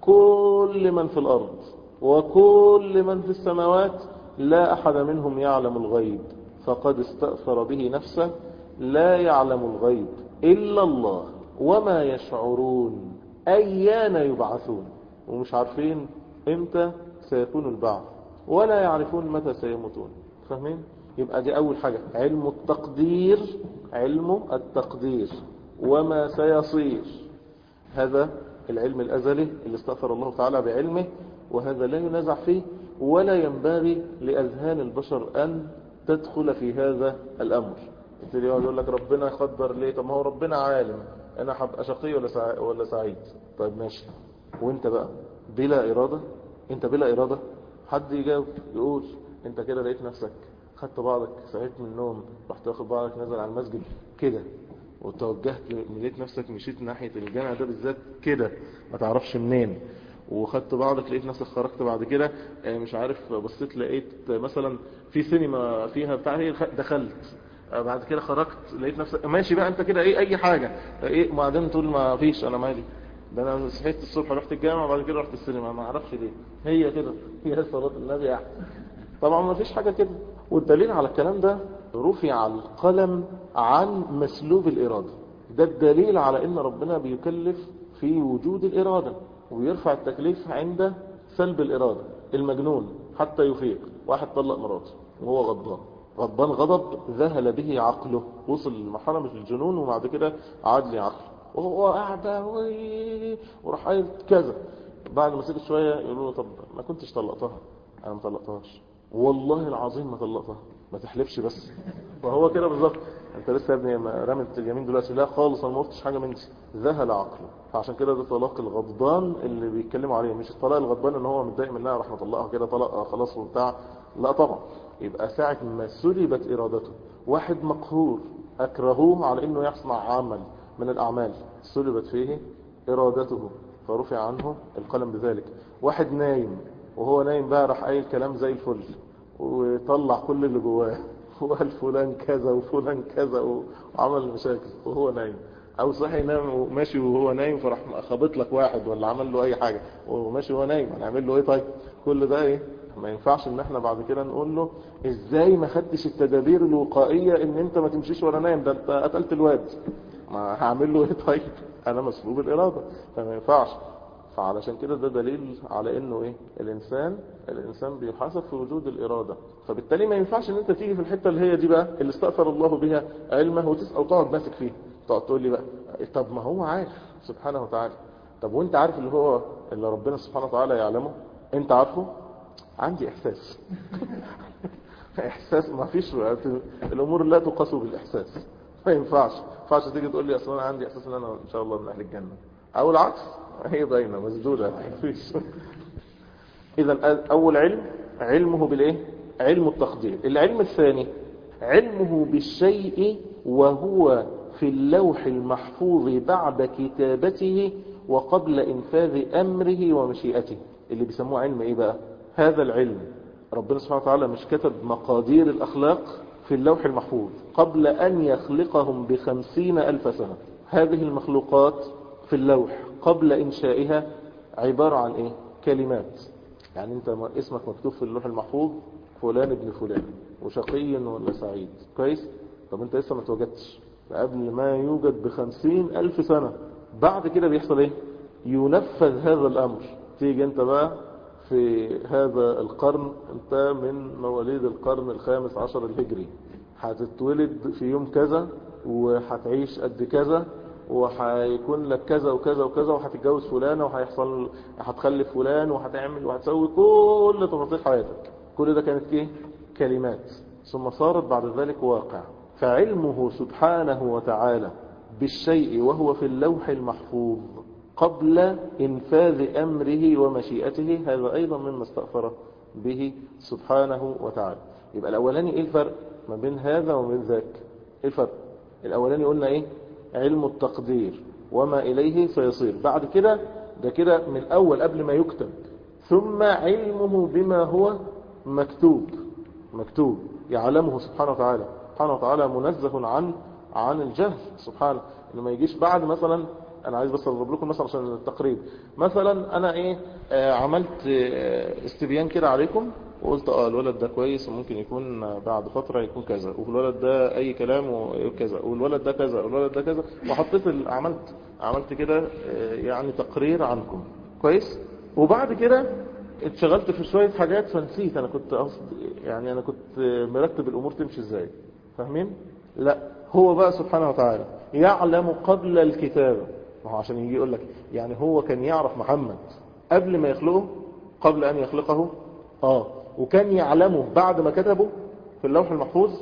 كل من في الأرض وكل من في السماوات لا أحد منهم يعلم الغيب فقد استأثر به نفسه لا يعلم الغيب إلا الله وما يشعرون أيان يبعثون ومش عارفين امتى سيكون البعث ولا يعرفون متى سيموتون فاهمين؟ يبقى دي أول حاجة علم التقدير علم التقدير وما سيصير هذا العلم الأزلي اللي استغفر الله تعالى بعلمه وهذا لا ينازع فيه ولا ينبغي لأذهان البشر أن تدخل في هذا الأمر يبتدي يقول لك ربنا يقدر ليه طب ما هو ربنا عالم أنا هبقى شقي ولا سع... ولا سعيد طيب ماشي وانت بقى بلا إرادة انت بلا إرادة حد يجاوب يقول انت كده لقيت نفسك خدت بعضك صحيت من النوم رحت واخد بعضك نزل على المسجد كده وتوجهت لقيت نفسك مشيت ناحية الجامع ده بالذات كده ما تعرفش منين وخدت بعضك لقيت نفسك خرجت بعد كده مش عارف بصيت لقيت مثلا في سينما فيها بتاع هي دخلت بعد كده خرجت لقيت نفسك ماشي بقى انت كده ايه اي حاجة ايه وبعدين تقول ما فيش انا مالي ده انا صحيت الصبح رحت الجامع وبعد كده رحت السينما ما اعرفش ليه هي كده هي صلاة النبي احسن طبعا ما فيش حاجة كده والدليل على الكلام ده رفع القلم عن مسلوب الإرادة ده الدليل على ان ربنا بيكلف في وجود الإرادة ويرفع التكليف عند سلب الإرادة المجنون حتى يفيق واحد طلق مراته وهو غضبان غضبان غضب ذهل به عقله وصل لمرحلة من الجنون وبعد كده عاد لي عقله وهو قاعد وراح قايل كذا بعد ما سكت شوية يقولوا له طب ما كنتش طلقتها انا ما طلقتهاش والله العظيم ما طلقتها ما تحلفش بس فهو كده بالظبط انت لسه يا ابني ما رمت اليمين دلوقتي لا خالص انا ما قلتش حاجه من دي ذهل عقله فعشان كده ده طلاق الغضبان اللي بيتكلموا عليه مش الطلاق الغضبان ان هو متضايق منها رحمه الله كده طلاق خلاص وبتاع لا طبعا يبقى ساعه ما سلبت ارادته واحد مقهور اكرهوه على انه يصنع عمل من الاعمال سلبت فيه ارادته فرفع عنه القلم بذلك واحد نايم وهو نايم بقى راح قايل كلام زي الفل وطلع كل اللي جواه وقال فلان كذا وفلان كذا وعمل مشاكل وهو نايم او صحي نام وماشي وهو نايم فراح خابط لك واحد ولا عمل له اي حاجة وماشي وهو نايم هنعمل له ايه طيب كل ده ايه ما ينفعش ان احنا بعد كده نقول له ازاي ما خدتش التدابير الوقائية ان انت ما تمشيش ولا نايم ده انت قتلت الواد ما هعمل له ايه طيب انا مسلوب الارادة فما ينفعش فعلشان كده ده دليل على انه ايه الانسان الانسان بيحاسب في وجود الارادة فبالتالي ما ينفعش ان انت تيجي في الحتة اللي هي دي بقى اللي استغفر الله بها علمه وتسأل وتقعد ماسك فيه تقعد تقول لي بقى طب ما هو عارف سبحانه وتعالى طب وانت عارف اللي هو اللي ربنا سبحانه وتعالى يعلمه انت عارفه عندي احساس احساس ما فيش الامور لا تقاس بالاحساس ما ينفعش ما ينفعش تيجي تقول لي اصلا انا عندي احساس ان انا ان شاء الله من اهل الجنه او العكس هي باينه مسدوده مفيش اذا اول علم علمه بالايه علم التقدير العلم الثاني علمه بالشيء وهو في اللوح المحفوظ بعد كتابته وقبل انفاذ امره ومشيئته اللي بيسموه علم ايه بقى هذا العلم ربنا سبحانه وتعالى مش كتب مقادير الاخلاق في اللوح المحفوظ قبل ان يخلقهم بخمسين الف سنة هذه المخلوقات في اللوح قبل انشائها عبارة عن ايه كلمات يعني انت اسمك مكتوب في اللوح المحفوظ فلان ابن فلان وشقي ولا سعيد كويس طب انت لسه ما توجدتش قبل ما يوجد بخمسين الف سنة بعد كده بيحصل ايه ينفذ هذا الامر تيجي انت بقى في هذا القرن انت من مواليد القرن الخامس عشر الهجري هتتولد في يوم كذا وهتعيش قد كذا وهيكون لك كذا وكذا وكذا وهتتجوز فلانة وهيحصل هتخلف فلان وهتعمل وهتسوي كل تفاصيل حياتك كل ده كانت ايه كلمات ثم صارت بعد ذلك واقع فعلمه سبحانه وتعالى بالشيء وهو في اللوح المحفوظ قبل إنفاذ أمره ومشيئته هذا أيضا مما استغفر به سبحانه وتعالى يبقى الأولاني إيه الفرق ما بين هذا ومن ذاك إيه الفرق الأولاني قلنا إيه علم التقدير وما إليه سيصير بعد كده ده كده من أول قبل ما يكتب ثم علمه بما هو مكتوب مكتوب يعلمه سبحانه وتعالى سبحانه وتعالى منزه عن عن الجهل سبحانه انه ما يجيش بعد مثلا انا عايز بس اضرب لكم مثلا عشان التقريب مثلا انا ايه آه عملت آه استبيان كده عليكم وقلت اه الولد ده كويس وممكن يكون بعد فترة يكون كذا والولد ده اي كلام وكذا والولد ده كذا والولد ده كذا وحطيت عملت عملت كده آه يعني تقرير عنكم كويس وبعد كده اتشغلت في شوية حاجات فنسيت انا كنت أصد يعني انا كنت مرتب الامور تمشي ازاي فاهمين لا هو بقى سبحانه وتعالى يعلم قبل الكتابة ما هو عشان يجي يقول لك يعني هو كان يعرف محمد قبل ما يخلقه قبل ان يخلقه اه وكان يعلمه بعد ما كتبه في اللوح المحفوظ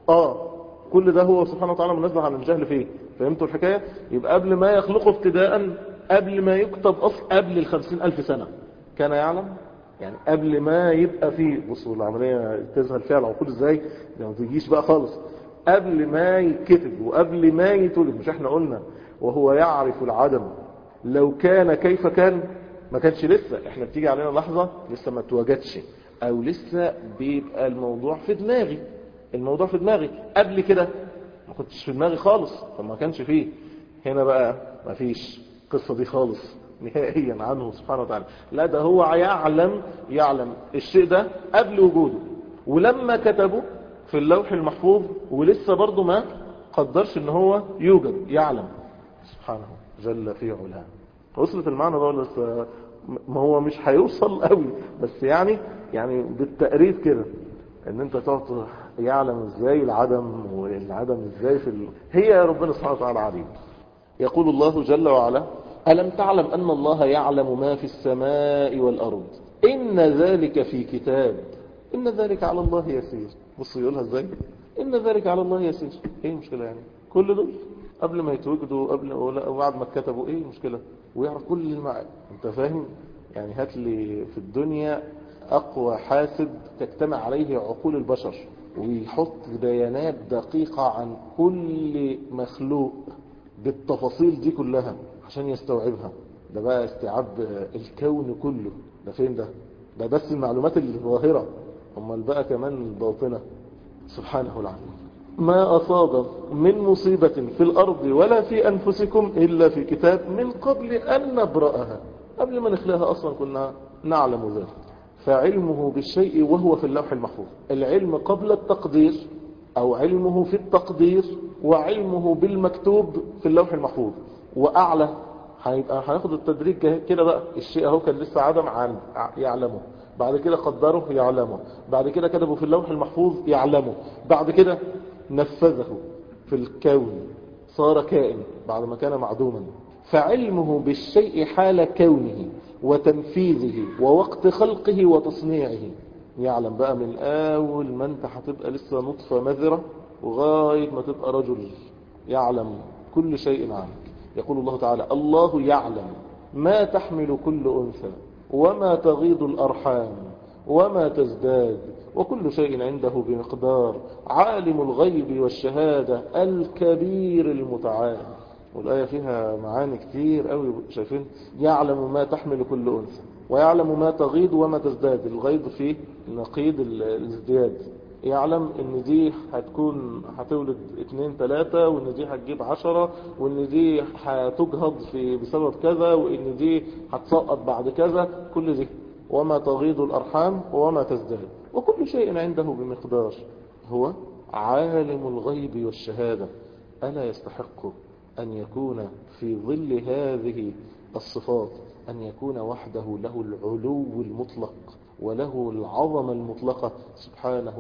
اه كل ده هو سبحانه وتعالى منزه عن الجهل فيه فهمتوا الحكاية يبقى قبل ما يخلقه ابتداء قبل ما يكتب اصل قبل الخمسين الف سنة كان يعلم يعني قبل ما يبقى فيه بصوا العملية تظهر فيها العقول ازاي ما تجيش بقى خالص قبل ما يتكتب وقبل ما يتولد مش احنا قلنا وهو يعرف العدم لو كان كيف كان ما كانش لسه احنا بتيجي علينا لحظة لسه ما توجدش او لسه بيبقى الموضوع في دماغي الموضوع في دماغي قبل كده ما كنتش في دماغي خالص فما كانش فيه هنا بقى ما فيش القصة دي خالص نهائيا عنه سبحانه وتعالى لا ده هو يعلم يعلم الشيء ده قبل وجوده ولما كتبه في اللوح المحفوظ ولسه برضه ما قدرش ان هو يوجد يعلم سبحانه جل في علاه وصلت المعنى ده ولا لسه ما هو مش هيوصل قوي بس يعني يعني بالتقريب كده ان انت تقعد يعلم ازاي العدم والعدم ازاي في ال... هي يا ربنا سبحانه وتعالى عليم يقول الله جل وعلا ألم تعلم أن الله يعلم ما في السماء والأرض إن ذلك في كتاب إن ذلك على الله يسير بص يقولها ازاي إن ذلك على الله يسير إيه المشكلة يعني كل دول قبل ما يتوجدوا قبل وبعد ما كتبوا إيه المشكلة ويعرف كل المعاني أنت فاهم يعني هات لي في الدنيا أقوى حاسب تجتمع عليه عقول البشر ويحط بيانات دقيقة عن كل مخلوق بالتفاصيل دي كلها عشان يستوعبها ده بقى استيعاب الكون كله ده فين ده ده بس المعلومات الظاهرة امال بقى كمان الباطنة سبحانه العظيم ما أصاب من مصيبة في الأرض ولا في أنفسكم إلا في كتاب من قبل أن نبرأها قبل ما نخلقها أصلا كنا نعلم ذلك فعلمه بالشيء وهو في اللوح المحفوظ العلم قبل التقدير أو علمه في التقدير وعلمه بالمكتوب في اللوح المحفوظ وأعلى هيبقى هناخد التدريج كده بقى الشيء اهو كان لسه عدم عن يعلمه بعد كده قدره يعلمه بعد كده كتبه في اللوح المحفوظ يعلمه بعد كده نفذه في الكون صار كائن بعد ما كان معدوما فعلمه بالشيء حال كونه وتنفيذه ووقت خلقه وتصنيعه يعلم بقى من اول ما انت هتبقى لسه نطفة مذرة وغاية ما تبقى رجل يعلم كل شيء عنك يقول الله تعالى الله يعلم ما تحمل كل أنثى وما تغيض الأرحام وما تزداد وكل شيء عنده بمقدار عالم الغيب والشهادة الكبير المتعال والآية فيها معاني كتير قوي شايفين يعلم ما تحمل كل أنثى ويعلم ما تغيض وما تزداد الغيض فيه نقيض الازدياد يعلم ان دي هتكون هتولد اتنين تلاتة وان دي هتجيب عشرة وان دي هتجهض في بسبب كذا وان دي هتسقط بعد كذا كل دي وما تغيض الارحام وما تزداد وكل شيء عنده بمقدار هو عالم الغيب والشهادة ألا يستحق أن يكون في ظل هذه الصفات أن يكون وحده له العلو المطلق وله العظمة المطلقة سبحانه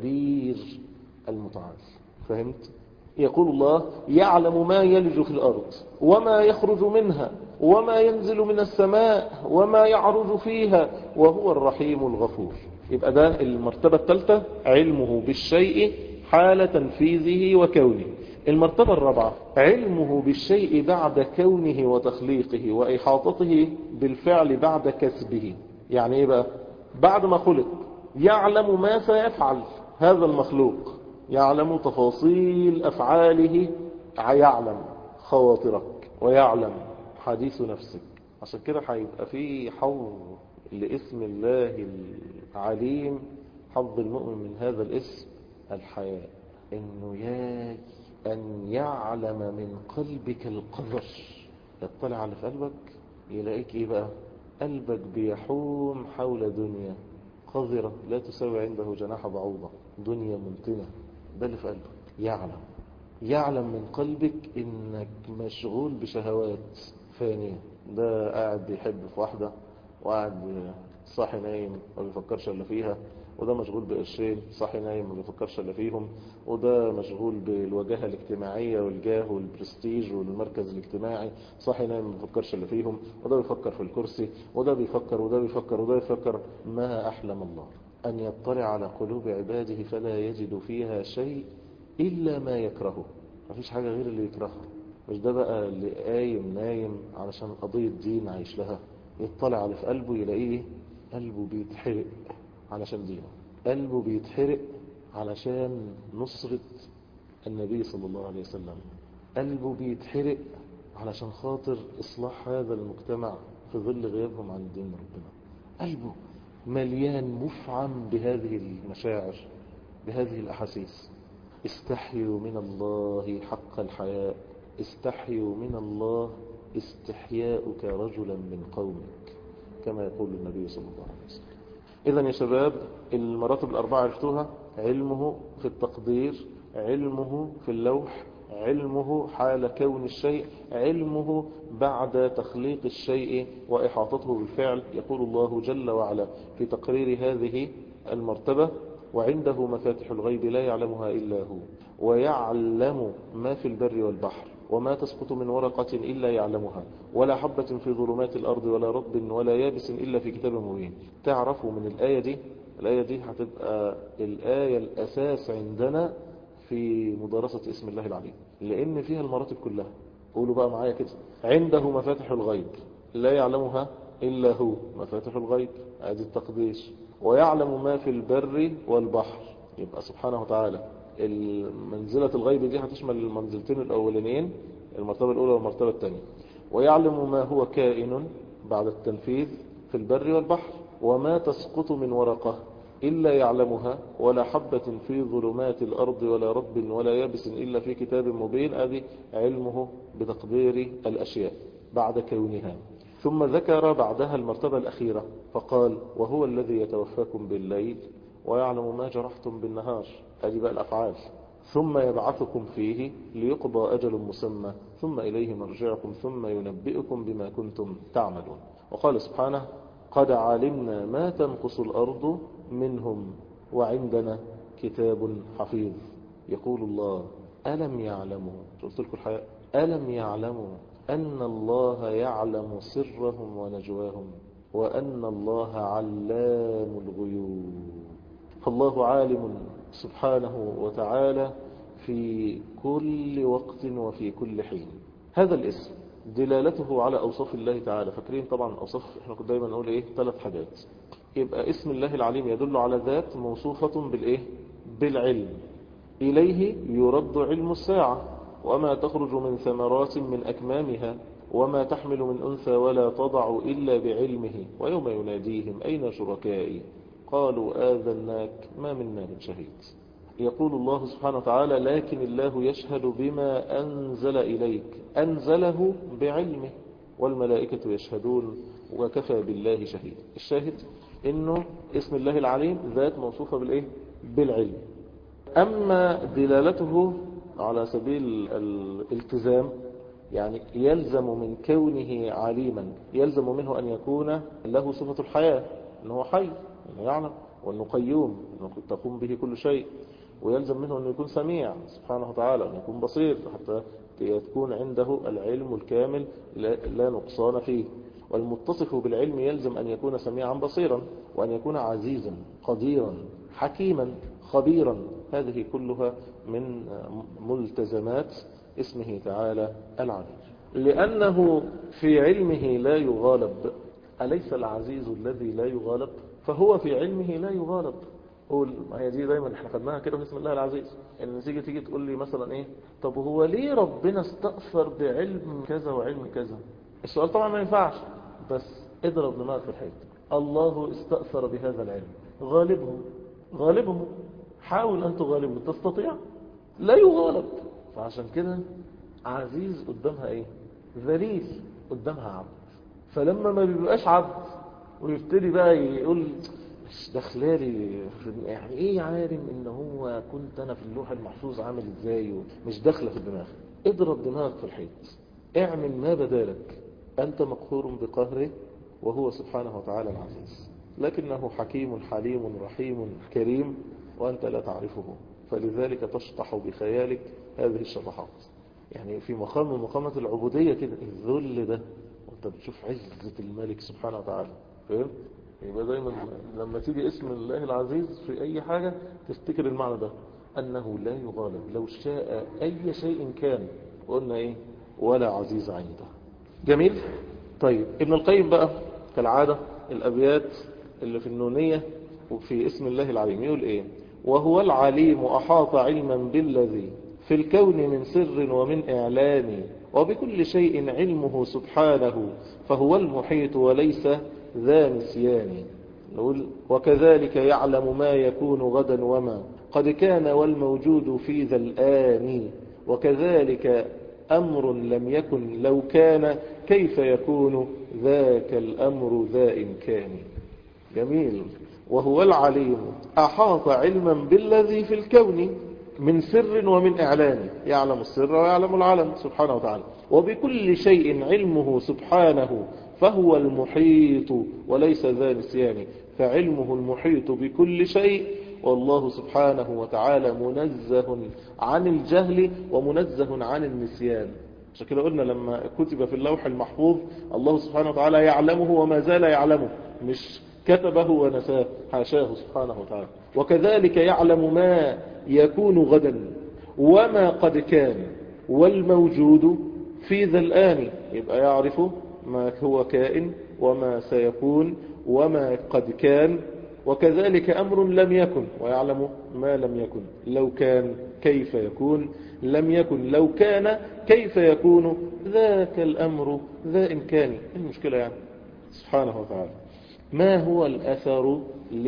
الكبير المتعال فهمت؟ يقول الله يعلم ما يلج في الأرض وما يخرج منها وما ينزل من السماء وما يعرج فيها وهو الرحيم الغفور يبقى ده المرتبة الثالثة علمه بالشيء حال تنفيذه وكونه المرتبة الرابعة علمه بالشيء بعد كونه وتخليقه وإحاطته بالفعل بعد كسبه يعني ايه بقى بعد ما خلق يعلم ما سيفعل هذا المخلوق يعلم تفاصيل أفعاله يعلم خواطرك ويعلم حديث نفسك عشان كده هيبقى في حظ لاسم الله العليم حظ المؤمن من هذا الاسم الحياء انه ياي ان يعلم من قلبك القدر يطلع على في قلبك يلاقيك ايه بقى قلبك بيحوم حول دنيا قذرة لا تساوي عنده جناح بعوضة دنيا ممتنة ده اللي في قلبك يعلم يعلم من قلبك انك مشغول بشهوات فانية ده قاعد بيحب في واحدة وقاعد صاحي نايم ما بيفكرش الا فيها وده مشغول بقرشين صاحي نايم ما بيفكرش الا فيهم وده مشغول بالوجاهه الاجتماعيه والجاه والبرستيج والمركز الاجتماعي صاحي نايم ما بيفكرش الا فيهم وده بيفكر في الكرسي وده بيفكر وده بيفكر وده بيفكر ما احلم الله ان يطلع على قلوب عباده فلا يجد فيها شيء الا ما يكرهه مفيش حاجه غير اللي يكرهها مش ده بقى اللي قايم نايم علشان قضيه دين عايش لها يطلع على في قلبه يلاقيه قلبه بيتحرق علشان دينه قلبه بيتحرق علشان نصرة النبي صلى الله عليه وسلم قلبه بيتحرق علشان خاطر إصلاح هذا المجتمع في ظل غيابهم عن دين ربنا قلبه مليان مفعم بهذه المشاعر بهذه الأحاسيس استحيوا من الله حق الحياء استحيوا من الله استحياؤك رجلا من قومك كما يقول النبي صلى الله عليه وسلم إذا يا شباب المراتب الأربعة عرفتوها علمه في التقدير علمه في اللوح علمه حال كون الشيء علمه بعد تخليق الشيء وإحاطته بالفعل يقول الله جل وعلا في تقرير هذه المرتبة وعنده مفاتح الغيب لا يعلمها إلا هو ويعلم ما في البر والبحر وما تسقط من ورقة إلا يعلمها ولا حبة في ظلمات الأرض ولا رطب ولا يابس إلا في كتاب مبين تعرفوا من الآية دي الآية دي هتبقى الآية الأساس عندنا في مدرسة اسم الله العليم لأن فيها المراتب كلها قولوا بقى معايا كده عنده مفاتح الغيب لا يعلمها إلا هو مفاتح الغيب هذه التقدير ويعلم ما في البر والبحر يبقى سبحانه وتعالى المنزلة الغيب دي هتشمل المنزلتين الأولانيين المرتبة الأولى والمرتبة الثانية ويعلم ما هو كائن بعد التنفيذ في البر والبحر وما تسقط من ورقة إلا يعلمها ولا حبة في ظلمات الأرض ولا رب ولا يابس إلا في كتاب مبين هذه علمه بتقدير الأشياء بعد كونها ثم ذكر بعدها المرتبة الأخيرة فقال وهو الذي يتوفاكم بالليل ويعلم ما جرحتم بالنهار هذه بقى الأفعال ثم يبعثكم فيه ليقضى أجل مسمى ثم إليه مرجعكم ثم ينبئكم بما كنتم تعملون وقال سبحانه قد علمنا ما تنقص الأرض منهم وعندنا كتاب حفيظ يقول الله ألم يعلموا قلت لكم الحياة ألم يعلموا أن الله يعلم سرهم ونجواهم وأن الله علام الغيوب فالله عالم سبحانه وتعالى في كل وقت وفي كل حين هذا الاسم دلالته على أوصاف الله تعالى فاكرين طبعا أوصاف احنا كنا دايما نقول ايه ثلاث حاجات يبقى اسم الله العليم يدل على ذات موصوفة بالايه بالعلم إليه يرد علم الساعة وما تخرج من ثمرات من أكمامها وما تحمل من أنثى ولا تضع إلا بعلمه ويوم يناديهم أين شركائي قالوا آذناك ما منا من شهيد يقول الله سبحانه وتعالى لكن الله يشهد بما أنزل إليك أنزله بعلمه والملائكة يشهدون وكفى بالله شهيد الشاهد انه اسم الله العليم ذات موصوفة بالايه بالعلم اما دلالته على سبيل الالتزام يعني يلزم من كونه عليما يلزم منه ان يكون له صفة الحياة انه هو حي انه يعلم وانه قيوم انه تقوم به كل شيء ويلزم منه انه يكون سميع سبحانه وتعالى انه يكون بصير حتى يكون عنده العلم الكامل لا نقصان فيه والمتصف بالعلم يلزم أن يكون سميعا بصيرا وأن يكون عزيزا قديرا حكيما خبيرا هذه كلها من ملتزمات اسمه تعالى العليم لأنه في علمه لا يغالب أليس العزيز الذي لا يغالب فهو في علمه لا يغالب قول ما هي دي دايما احنا خدناها كده في اسم الله العزيز ان تيجي تيجي تقول لي مثلا ايه طب هو ليه ربنا استأثر بعلم كذا وعلم كذا السؤال طبعا ما ينفعش بس اضرب دماغك في الحيط الله استأثر بهذا العلم غالبه غالبه حاول أن تغالبه تستطيع لا يغالب فعشان كده عزيز قدامها ايه ذليل قدامها عبد فلما ما بيبقاش عبد ويبتدي بقى يقول مش داخلالي يعني ايه عالم ان هو كنت انا في اللوح المحفوظ عامل ازاي مش داخله في الدماغ اضرب دماغك في الحيط اعمل ما بدالك أنت مقهور بقهره وهو سبحانه وتعالى العزيز لكنه حكيم حليم رحيم كريم وأنت لا تعرفه فلذلك تشطح بخيالك هذه الشطحات يعني في مقام من مقامات العبودية كده الذل ده وانت بتشوف عزة الملك سبحانه وتعالى فهم؟ يبقى دايما لما تيجي اسم الله العزيز في أي حاجة تفتكر المعنى ده أنه لا يغالب لو شاء أي شيء كان قلنا إيه ولا عزيز عنده جميل طيب ابن القيم بقى كالعادة الأبيات اللي في النونية وفي اسم الله العليم يقول ايه وهو العليم أحاط علما بالذي في الكون من سر ومن إعلان وبكل شيء علمه سبحانه فهو المحيط وليس ذا نسيان نقول وكذلك يعلم ما يكون غدا وما قد كان والموجود في ذا الآن وكذلك أمر لم يكن لو كان كيف يكون ذاك الأمر ذا إمكان جميل وهو العليم أحاط علما بالذي في الكون من سر ومن إعلان يعلم السر ويعلم العلم سبحانه وتعالى وبكل شيء علمه سبحانه فهو المحيط وليس ذا نسيان فعلمه المحيط بكل شيء والله سبحانه وتعالى منزه عن الجهل ومنزه عن النسيان عشان كده قلنا لما كتب في اللوح المحفوظ الله سبحانه وتعالى يعلمه وما زال يعلمه مش كتبه ونساه حاشاه سبحانه وتعالى وكذلك يعلم ما يكون غدا وما قد كان والموجود في ذا الآن يبقى يعرف ما هو كائن وما سيكون وما قد كان وكذلك أمر لم يكن ويعلم ما لم يكن لو كان كيف يكون لم يكن لو كان كيف يكون ذاك الأمر ذا إمكاني المشكلة يعني سبحانه وتعالى ما هو الأثر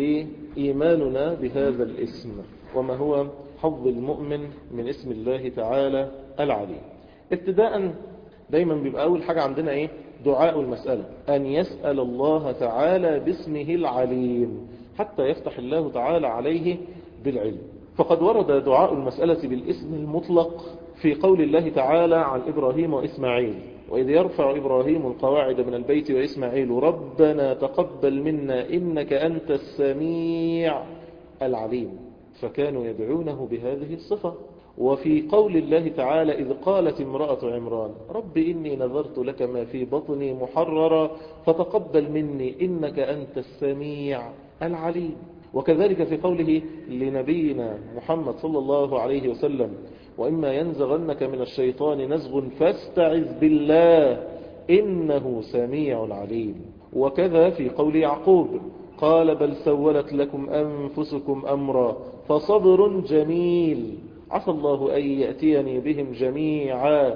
لإيماننا بهذا الاسم وما هو حظ المؤمن من اسم الله تعالى العليم ابتداء دايما بيبقى أول حاجة عندنا إيه دعاء المسألة أن يسأل الله تعالى باسمه العليم حتى يفتح الله تعالى عليه بالعلم فقد ورد دعاء المسألة بالاسم المطلق في قول الله تعالى عن إبراهيم وإسماعيل وإذ يرفع إبراهيم القواعد من البيت وإسماعيل ربنا تقبل منا إنك أنت السميع العليم فكانوا يدعونه بهذه الصفة وفي قول الله تعالى إذ قالت امرأة عمران رب إني نذرت لك ما في بطني محررا فتقبل مني إنك أنت السميع العليم وكذلك في قوله لنبينا محمد صلى الله عليه وسلم وإما ينزغنك من الشيطان نزغ فاستعذ بالله إنه سميع عليم وكذا في قول يعقوب قال بل سولت لكم أنفسكم أمرا فصبر جميل عسى الله أن يأتيني بهم جميعا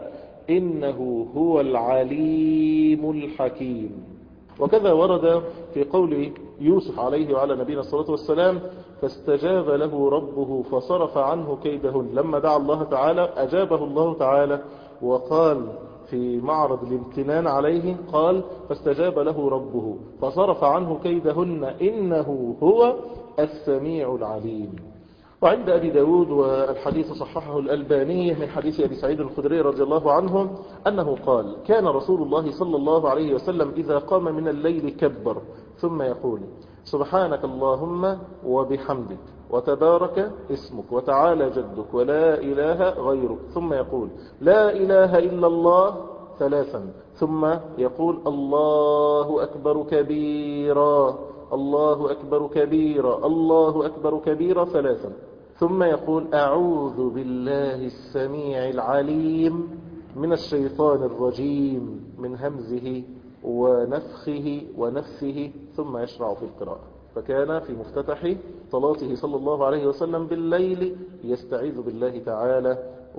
إنه هو العليم الحكيم وكذا ورد في قول يوسف عليه وعلى نبينا الصلاة والسلام فاستجاب له ربه فصرف عنه كيدهن لما دعا الله تعالى أجابه الله تعالى وقال في معرض الامتنان عليه قال فاستجاب له ربه فصرف عنه كيدهن إنه هو السميع العليم وعند أبي داود والحديث صححه الألباني من حديث أبي سعيد الخدري رضي الله عنه أنه قال كان رسول الله صلى الله عليه وسلم إذا قام من الليل كبر ثم يقول سبحانك اللهم وبحمدك وتبارك اسمك وتعالى جدك ولا إله غيرك ثم يقول لا إله إلا الله ثلاثا ثم يقول الله أكبر كبيرا الله أكبر كبيرا الله أكبر كبيرا ثلاثا ثم يقول أعوذ بالله السميع العليم من الشيطان الرجيم من همزه ونفخه ونفثه ثم يشرع في القراءة فكان في مفتتح صلاته صلى الله عليه وسلم بالليل يستعيذ بالله تعالى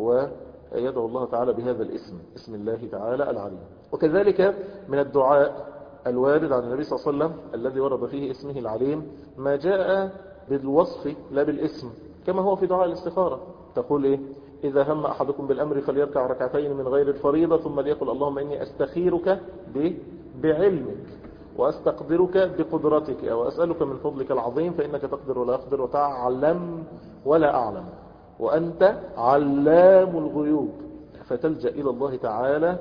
ويدعو الله تعالى بهذا الاسم اسم الله تعالى العليم وكذلك من الدعاء الوارد عن النبي صلى الله عليه وسلم الذي ورد فيه اسمه العليم ما جاء بالوصف لا بالاسم كما هو في دعاء الاستخارة تقول ايه إذا هم أحدكم بالأمر فليركع ركعتين من غير الفريضة ثم ليقل اللهم إني أستخيرك بعلمك وأستقدرك بقدرتك وأسألك من فضلك العظيم فإنك تقدر ولا أقدر وتعلم ولا أعلم وأنت علام الغيوب فتلجأ إلى الله تعالى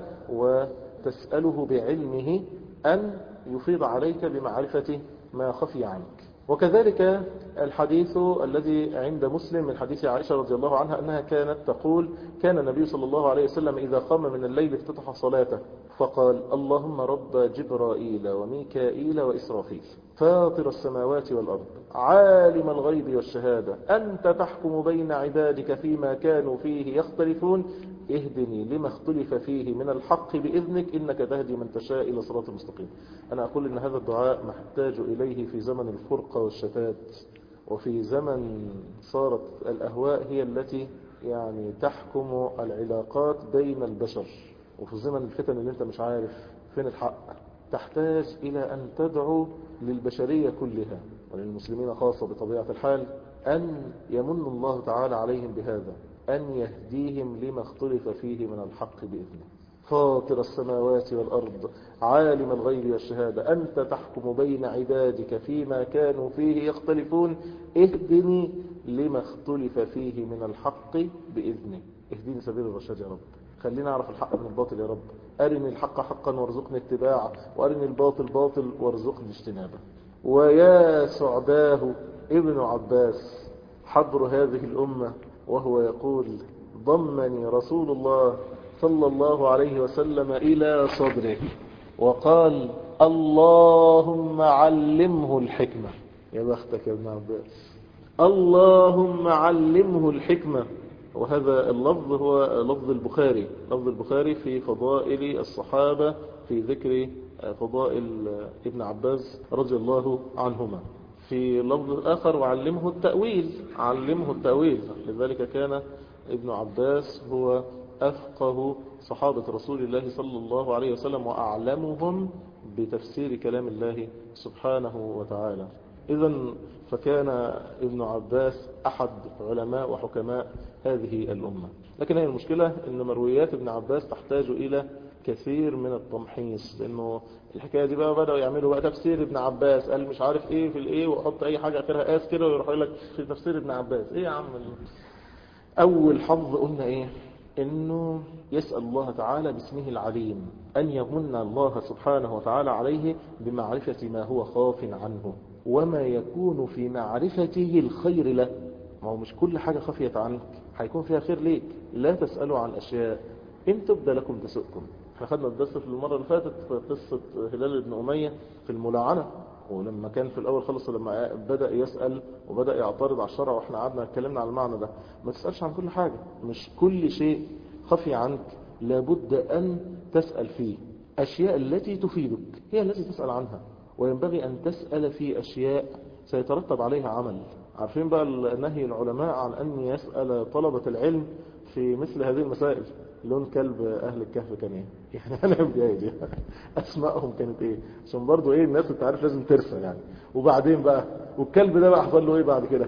وتسأله بعلمه أن يفيض عليك بمعرفة ما خفي عنك وكذلك الحديث الذي عند مسلم من حديث عائشة رضي الله عنها أنها كانت تقول كان النبي صلى الله عليه وسلم إذا قام من الليل افتتح صلاته فقال اللهم رب جبرائيل وميكائيل وإسرافيل فاطر السماوات والأرض عالم الغيب والشهادة أنت تحكم بين عبادك فيما كانوا فيه يختلفون اهدني لما اختلف فيه من الحق بإذنك إنك تهدي من تشاء إلى صراط المستقيم أنا أقول إن هذا الدعاء محتاج إليه في زمن الفرقة والشتات وفي زمن صارت الأهواء هي التي يعني تحكم العلاقات بين البشر وفي زمن الفتن اللي انت مش عارف فين الحق تحتاج إلى أن تدعو للبشرية كلها وللمسلمين خاصة بطبيعة الحال أن يمن الله تعالى عليهم بهذا أن يهديهم لما اختلف فيه من الحق بإذنه فاطر السماوات والأرض عالم الغيب والشهادة أنت تحكم بين عبادك فيما كانوا فيه يختلفون اهدني لما اختلف فيه من الحق بإذنه اهديني سبيل الرشاد يا رب خلينا أعرف الحق من الباطل يا رب أرني الحق حقا وارزقني اتباعه وأرني الباطل باطل وارزقني اجتنابه ويا سعداه ابن عباس حبر هذه الأمة وهو يقول ضمني رسول الله صلى الله عليه وسلم إلى صدره وقال اللهم علمه الحكمة يا بختك يا ابن عباس اللهم علمه الحكمة وهذا اللفظ هو لفظ البخاري لفظ البخاري في فضائل الصحابة في ذكر فضائل ابن عباس رضي الله عنهما في لفظ آخر وعلمه التأويل علمه التأويل لذلك كان ابن عباس هو أفقه صحابة رسول الله صلى الله عليه وسلم وأعلمهم بتفسير كلام الله سبحانه وتعالى إذا فكان ابن عباس أحد علماء وحكماء هذه الأمة لكن هي المشكلة أن مرويات ابن عباس تحتاج إلى كثير من التمحيص لأنه الحكاية دي بقى بدأوا يعملوا بقى تفسير ابن عباس قال مش عارف ايه في الايه وحط اي حاجة اخرها اس كده ويروح يقول لك في تفسير ابن عباس ايه يا عم اول حظ قلنا ايه انه يسأل الله تعالى باسمه العليم ان يمن الله سبحانه وتعالى عليه بمعرفة ما هو خاف عنه وما يكون في معرفته الخير له ما هو مش كل حاجة خفيت عنك هيكون فيها خير ليك لا تسألوا عن أشياء إن تبدأ لكم تسؤكم احنا خدنا الدرس في المرة اللي فاتت في قصة هلال بن أمية في الملاعنة ولما كان في الأول خلص لما بدأ يسأل وبدأ يعترض على الشرع وإحنا قعدنا اتكلمنا على المعنى ده ما تسألش عن كل حاجة مش كل شيء خفي عنك لابد أن تسأل فيه أشياء التي تفيدك هي التي تسأل عنها وينبغي أن تسأل في أشياء سيترتب عليها عمل عارفين بقى نهي العلماء عن أن يسأل طلبة العلم في مثل هذه المسائل لون كلب أهل الكهف كان ايه يعني أنا بجاي دي أسمائهم كانت ايه عشان برضو ايه الناس انت عارف لازم ترسى يعني وبعدين بقى والكلب ده بقى حصل له ايه بعد كده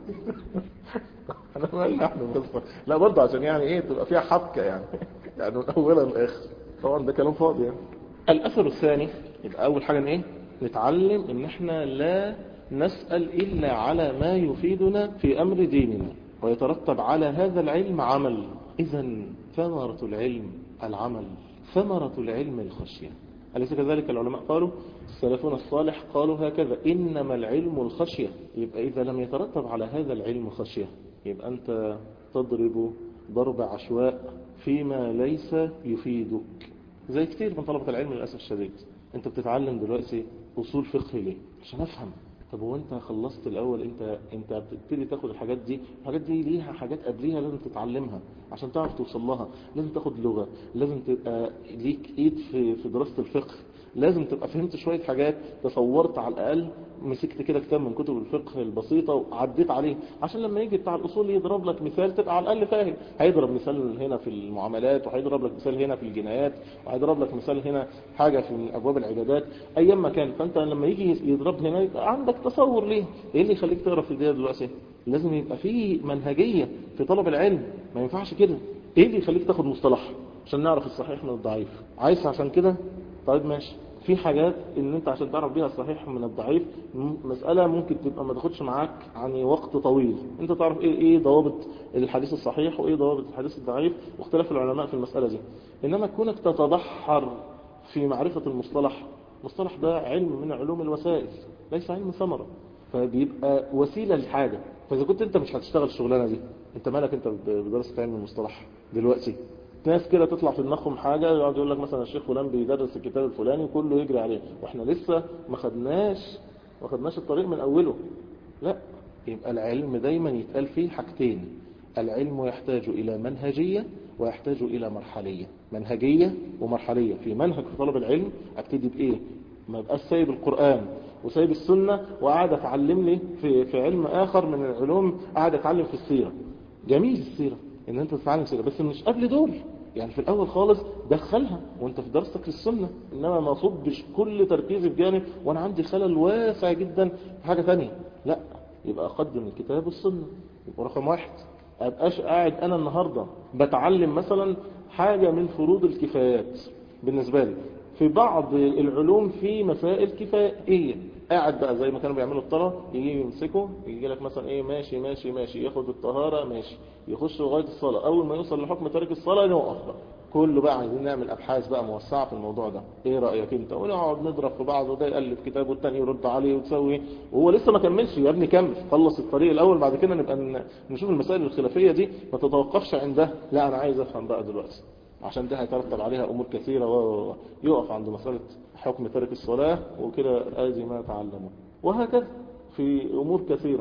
انا ما نحن قصة لا برضو عشان يعني ايه تبقى فيها حبكة يعني يعني من اولها لاخر طبعا ده كلام فاضي يعني الاثر الثاني يبقى اول حاجة ايه نتعلم ان احنا لا نسأل إلا على ما يفيدنا في أمر ديننا ويترتب على هذا العلم عمل إذا ثمرة العلم العمل ثمرة العلم الخشية أليس كذلك العلماء قالوا السلفون الصالح قالوا هكذا إنما العلم الخشية يبقى إذا لم يترتب على هذا العلم خشية يبقى أنت تضرب ضرب عشواء فيما ليس يفيدك زي كتير من طلبة العلم للأسف الشديد أنت بتتعلم دلوقتي أصول فقه ليه عشان أفهم طب هو انت خلصت الاول انت انت بتبتدي تاخد الحاجات دي الحاجات دي ليها حاجات قبليها لازم تتعلمها عشان تعرف توصل لها لازم تاخد لغة لازم تبقى ليك ايد في في دراسة الفقه لازم تبقى فهمت شوية حاجات تصورت على الأقل مسكت كده كتاب من كتب الفقه البسيطة وعديت عليه عشان لما يجي بتاع الأصول يضرب لك مثال تبقى على الأقل فاهم هيضرب مثال هنا في المعاملات وهيضرب لك مثال هنا في الجنايات وهيضرب لك مثال هنا حاجة في أبواب العبادات أيام ما كان فأنت لما يجي يضرب هنا يبقى عندك تصور ليه إيه اللي يخليك تقرأ في الدنيا دلوقتي لازم يبقى في منهجية في طلب العلم ما ينفعش كده إيه اللي يخليك تاخد مصطلح عشان نعرف الصحيح من الضعيف عايز عشان كده طيب ماشي في حاجات ان انت عشان تعرف بيها الصحيح من الضعيف مسألة ممكن تبقى ما تاخدش معاك يعني وقت طويل انت تعرف ايه ايه ضوابط الحديث الصحيح وايه ضوابط الحديث الضعيف واختلاف العلماء في المسألة دي انما كونك تتبحر في معرفة المصطلح المصطلح ده علم من علوم الوسائل ليس علم ثمرة فبيبقى وسيلة لحاجة فاذا كنت انت مش هتشتغل الشغلانة دي انت مالك انت بدراسة علم المصطلح دلوقتي ناس كده تطلع في دماغهم حاجة يقعد يقول لك مثلا الشيخ فلان بيدرس الكتاب الفلاني وكله يجري عليه واحنا لسه ما خدناش ما خدناش الطريق من اوله لا يبقى العلم دايما يتقال فيه حاجتين العلم يحتاج الى منهجية ويحتاج الى مرحلية منهجية ومرحلية في منهج في طلب العلم ابتدي بايه ما بقاش سايب القرآن وسايب السنة وقاعد اتعلم لي في, في علم اخر من العلوم قاعد اتعلم في السيرة جميل السيرة ان انت تتعلم سيرة بس مش قبل دول يعني في الاول خالص دخلها وانت في دراستك للسنة انما ما صبش كل تركيزي في جانب وانا عندي خلل واسع جدا في حاجة تانية لا يبقى اقدم الكتاب والسنة يبقى رقم واحد ابقاش قاعد انا النهاردة بتعلم مثلا حاجة من فروض الكفايات بالنسبة لي في بعض العلوم في مسائل كفائية قاعد بقى زي ما كانوا بيعملوا الطلبة يجي يمسكوا يجي لك مثلا ايه ماشي ماشي ماشي ياخد الطهارة ماشي يخش لغاية الصلاة اول ما يوصل لحكم تارك الصلاة نوقف بقى كله بقى عايزين نعمل ابحاث بقى موسعة في الموضوع ده ايه رأيك انت ونقعد نضرب في بعض وده يقلب كتاب والتاني يرد عليه وتسوي وهو لسه ما كملش يا ابني كمل خلص الطريق الاول بعد كده نبقى نشوف المسائل الخلافية دي ما تتوقفش عندها لا انا عايز افهم بقى دلوقتي عشان ده هيترتب عليها امور كثيرة ويقف عند مسألة حكم ترك الصلاة وكده ادي ما تعلمه وهكذا في امور كثيرة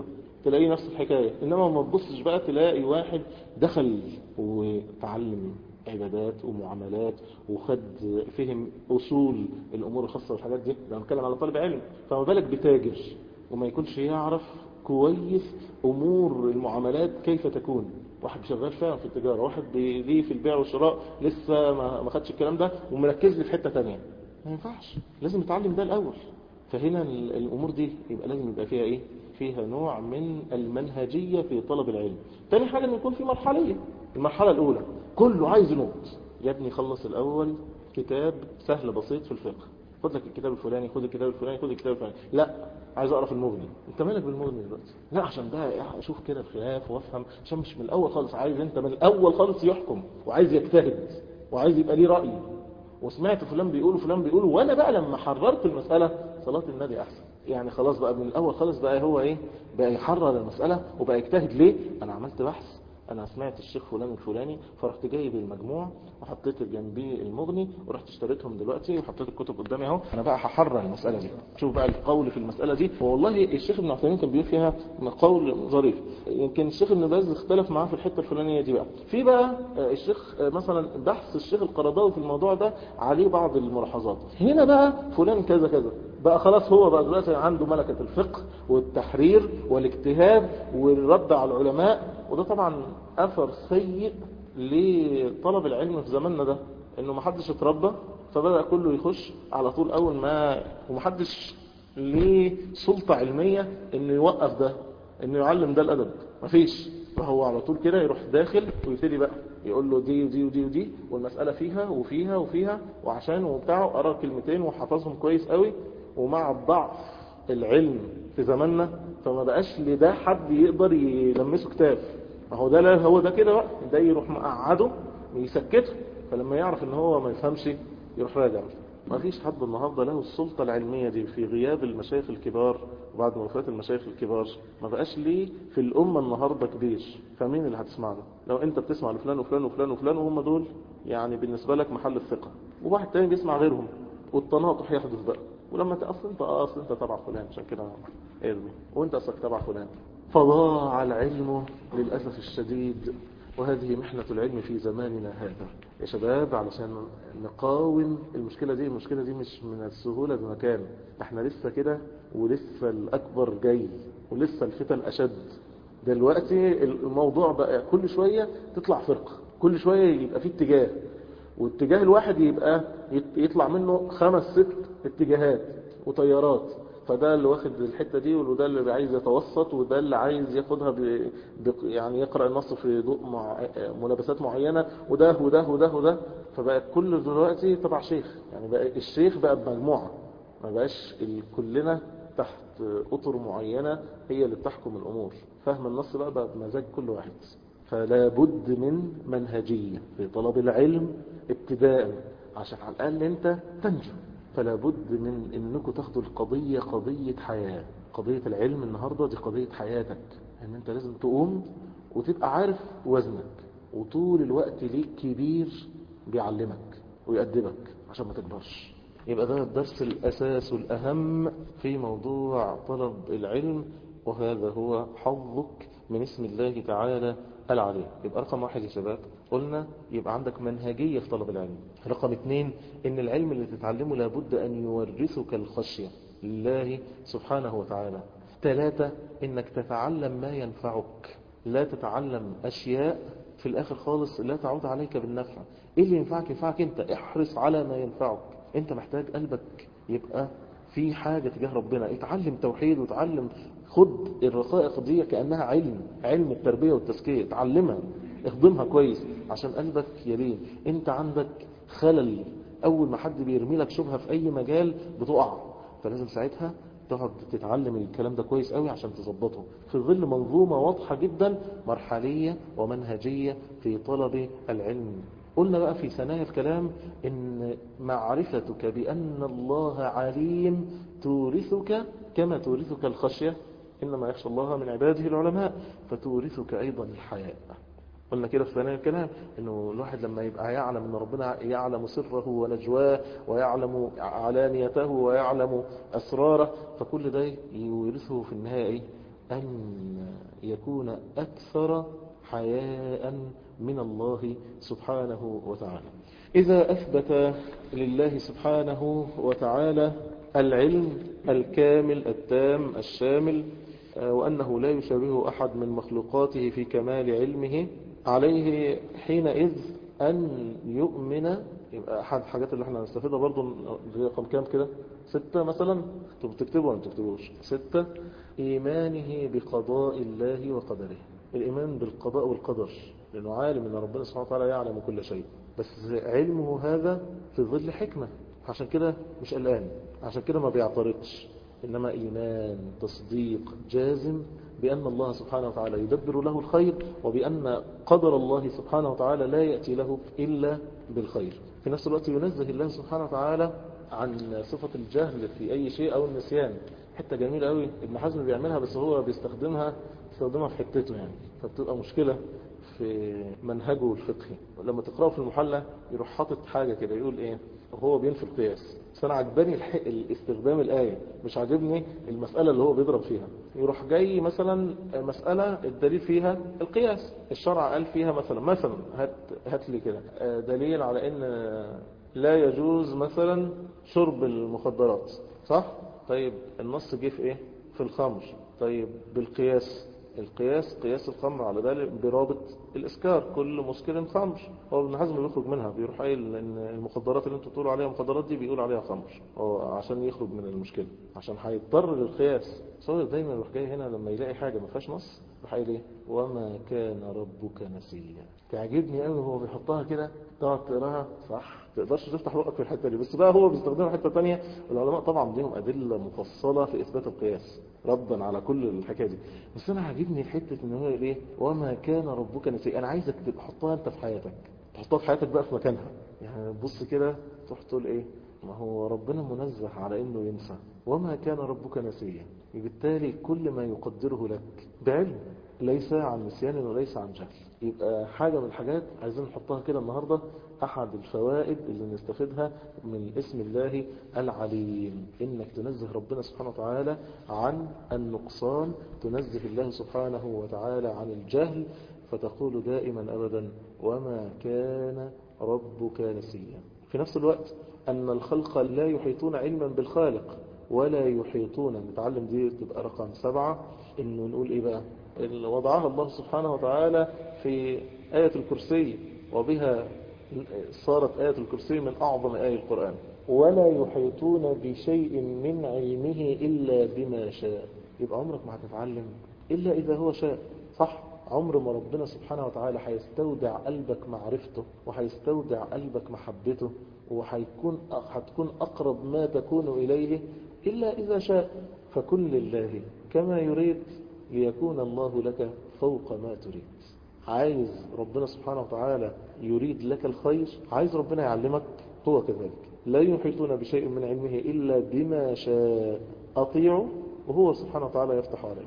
تلاقيه نفس الحكاية إنما ما تبصش بقى تلاقي واحد دخل وتعلم عبادات ومعاملات وخد فهم أصول الأمور الخاصة والحاجات دي لو نتكلم على طالب علم فما بالك بتاجر وما يكونش يعرف كويس أمور المعاملات كيف تكون واحد شغال فعلا في التجارة واحد ليه في البيع والشراء لسه ما خدش الكلام ده ومركز لي في حتة تانية ما ينفعش لازم يتعلم ده الأول فهنا الأمور دي يبقى لازم يبقى فيها إيه فيها نوع من المنهجية في طلب العلم تاني حاجة أن يكون في مرحلية المرحلة الأولى كله عايز نوت يا ابني خلص الأول كتاب سهل بسيط في الفقه خد لك الكتاب الفلاني خد الكتاب الفلاني خد الكتاب الفلاني لا عايز اقرا في المغني انت مالك بالمغني دلوقتي لا عشان بقى اشوف كده الخلاف وافهم عشان مش من الاول خالص عايز انت من الاول خالص يحكم وعايز يجتهد وعايز يبقى ليه راي وسمعت فلان بيقول وفلان بيقول وانا بقى لما حررت المساله صلاه النبي احسن يعني خلاص بقى من الاول خالص بقى هو ايه بقى يحرر المساله وبقى يجتهد ليه انا عملت بحث انا سمعت الشيخ فلان الفلاني فرحت جايب المجموع وحطيت جنبيه المغني ورحت اشتريتهم دلوقتي وحطيت الكتب قدامي اهو انا بقى هحرر المساله دي شوف بقى القول في المساله دي والله الشيخ ابن عثيمين كان بيقول فيها قول ظريف يمكن الشيخ ابن باز اختلف معاه في الحته الفلانيه دي بقى في بقى الشيخ مثلا بحث الشيخ القرضاوي في الموضوع ده عليه بعض الملاحظات هنا بقى فلان كذا كذا بقى خلاص هو بقى دلوقتي عنده ملكة الفقه والتحرير والاجتهاد والرد على العلماء وده طبعا أثر سيء لطلب العلم في زماننا ده انه محدش اتربى فبدأ كله يخش على طول اول ما ومحدش ليه سلطة علمية انه يوقف ده انه يعلم ده الادب مفيش فهو على طول كده يروح داخل ويبتدي بقى يقول له دي ودي ودي ودي والمسألة فيها وفيها وفيها وعشان وبتاعه قرا كلمتين وحفظهم كويس قوي ومع ضعف العلم في زماننا فما بقاش لده حد يقدر يلمسه كتاب ما هو ده لا هو ده كده بقى ده يروح مقعده ويسكته فلما يعرف ان هو ما يفهمش يروح راجع ما فيش حد النهاردة له السلطة العلمية دي في غياب المشايخ الكبار وبعد ما وفاة المشايخ الكبار ما بقاش ليه في الأمة النهاردة كبير فمين اللي هتسمع له لو انت بتسمع لفلان وفلان وفلان وفلان وهم دول يعني بالنسبة لك محل الثقة وواحد تاني بيسمع غيرهم والتناطح يحدث بقى ولما تأصل انت اه اصل انت تبع فلان عشان كده ارمي وانت اصلك تبع فلان فضاع العلم للأسف الشديد وهذه محنة العلم في زماننا هذا يا شباب علشان نقاوم المشكلة دي المشكلة دي مش من السهولة بمكان احنا لسه كده ولسه الأكبر جاي ولسه الفتن أشد دلوقتي الموضوع بقى كل شوية تطلع فرقة كل شوية يبقى فيه اتجاه واتجاه الواحد يبقى يطلع منه خمس ست اتجاهات وطيارات فده اللي واخد الحتة دي وده اللي عايز يتوسط وده اللي عايز ياخدها ب... ب... يعني يقرأ النص في ضوء مع... ملابسات معينة وده وده وده وده فبقى كل دلوقتي تبع شيخ يعني بقى الشيخ بقى بمجموعة ما بقاش كلنا تحت أطر معينة هي اللي بتحكم الأمور فهم النص بقى بقى بمزاج كل واحد فلا بد من منهجية في طلب العلم ابتداء عشان على الأقل أنت تنجو فلا بد من انكم تاخدوا القضية قضية حياة قضية العلم النهاردة دي قضية حياتك ان انت لازم تقوم وتبقى عارف وزنك وطول الوقت ليك كبير بيعلمك ويأدبك عشان ما تكبرش يبقى ده الدرس الأساس والأهم في موضوع طلب العلم وهذا هو حظك من اسم الله تعالى العليم يبقى رقم واحد يا شباب قلنا يبقى عندك منهجية في طلب العلم رقم اثنين ان العلم اللي تتعلمه لابد ان يورثك الخشية لله سبحانه وتعالى ثلاثة انك تتعلم ما ينفعك لا تتعلم اشياء في الاخر خالص لا تعود عليك بالنفع ايه اللي ينفعك ينفعك انت احرص على ما ينفعك انت محتاج قلبك يبقى في حاجة تجاه ربنا اتعلم توحيد وتعلم خد الرقائق دي كأنها علم علم التربية والتزكية تعلمها اخدمها كويس عشان قلبك يلين انت عندك خلل اول ما حد بيرمي لك شبهة في اي مجال بتقع فلازم ساعتها تقعد تتعلم الكلام ده كويس قوي عشان تظبطه في ظل منظومة واضحة جدا مرحلية ومنهجية في طلب العلم قلنا بقى في ثنايا الكلام ان معرفتك بأن الله عليم تورثك كما تورثك الخشية إنما يخشى الله من عباده العلماء فتورثك أيضا الحياء قلنا كده في ثنايا الكلام انه الواحد لما يبقى يعلم ان ربنا يعلم سره ونجواه ويعلم علانيته ويعلم اسراره فكل ده يورثه في النهايه ايه أن يكون أكثر حياء من الله سبحانه وتعالى إذا أثبت لله سبحانه وتعالى العلم الكامل التام الشامل وأنه لا يشابه أحد من مخلوقاته في كمال علمه عليه حينئذ أن يؤمن يبقى أحد الحاجات اللي احنا هنستفيدها برضو رقم كام كده ستة مثلا انتوا بتكتبوا ولا بتكتبوش ستة إيمانه بقضاء الله وقدره الإيمان بالقضاء والقدر لأنه عالم أن ربنا سبحانه وتعالى يعلم كل شيء بس علمه هذا في ظل حكمة عشان كده مش قلقان عشان كده ما بيعترضش إنما إيمان تصديق جازم بأن الله سبحانه وتعالى يدبر له الخير وبأن قدر الله سبحانه وتعالى لا يأتي له إلا بالخير في نفس الوقت ينزه الله سبحانه وتعالى عن صفة الجهل في أي شيء أو النسيان حتة جميلة قوي ابن حزم بيعملها بس هو بيستخدمها بيستخدمها في حتته يعني فبتبقى مشكلة في منهجه الفقهي لما تقرأه في المحلة يروح حاطط حاجة كده يقول ايه هو بينفي القياس بس انا عجباني الاستخدام الآية مش عاجبني المسألة اللي هو بيضرب فيها يروح جاي مثلا مسألة الدليل فيها القياس الشرع قال فيها مثلا مثلا هات, هات لي كده دليل على ان لا يجوز مثلا شرب المخدرات صح طيب النص جه في ايه في الخمر طيب بالقياس القياس قياس الخمر على ذلك برابط الإسكار كل مسكر خمر هو ابن حزم بيخرج منها بيروح قايل ان المخدرات اللي انتوا بتقولوا عليها مخدرات دي بيقول عليها خمر هو عشان يخرج من المشكلة عشان هيضطر للقياس صادق دايما يروح جاي هنا لما يلاقي حاجة ما فيهاش نص يروح قايل ايه وما كان ربك نسيا تعجبني قوي هو بيحطها كده تقعد تقراها صح تقدرش تفتح بقك في الحته دي بس بقى هو بيستخدمها حته ثانيه والعلماء طبعا ليهم ادله مفصله في اثبات القياس ردا على كل الحكايه دي بس انا عاجبني حته ان هو ايه وما كان ربك نسيا انا عايزك تحطها انت في حياتك تحطها في حياتك بقى في مكانها يعني بص كده تروح تقول ايه ما هو ربنا منزه على انه ينسى وما كان ربك نسيا بالتالي كل ما يقدره لك بعلم ليس عن نسيان وليس عن جهل يبقى حاجة من الحاجات عايزين نحطها كده النهاردة أحد الفوائد اللي نستفيدها من اسم الله العليم إنك تنزه ربنا سبحانه وتعالى عن النقصان تنزه الله سبحانه وتعالى عن الجهل فتقول دائما أبدا وما كان ربك نسيا في نفس الوقت أن الخلق لا يحيطون علما بالخالق ولا يحيطون نتعلم دي تبقى رقم سبعة إنه نقول إيه بقى اللي وضعها الله سبحانه وتعالى في آية الكرسي وبها صارت آية الكرسي من أعظم آية القرآن ولا يحيطون بشيء من علمه إلا بما شاء يبقى عمرك ما هتتعلم إلا إذا هو شاء صح عمر ما ربنا سبحانه وتعالى هيستودع قلبك معرفته وهيستودع قلبك محبته وهيكون هتكون أقرب ما تكون إليه إلا إذا شاء فكن لله كما يريد ليكون الله لك فوق ما تريد عايز ربنا سبحانه وتعالى يريد لك الخير عايز ربنا يعلمك هو كذلك لا يحيطون بشيء من علمه إلا بما شاء أطيعه وهو سبحانه وتعالى يفتح عليك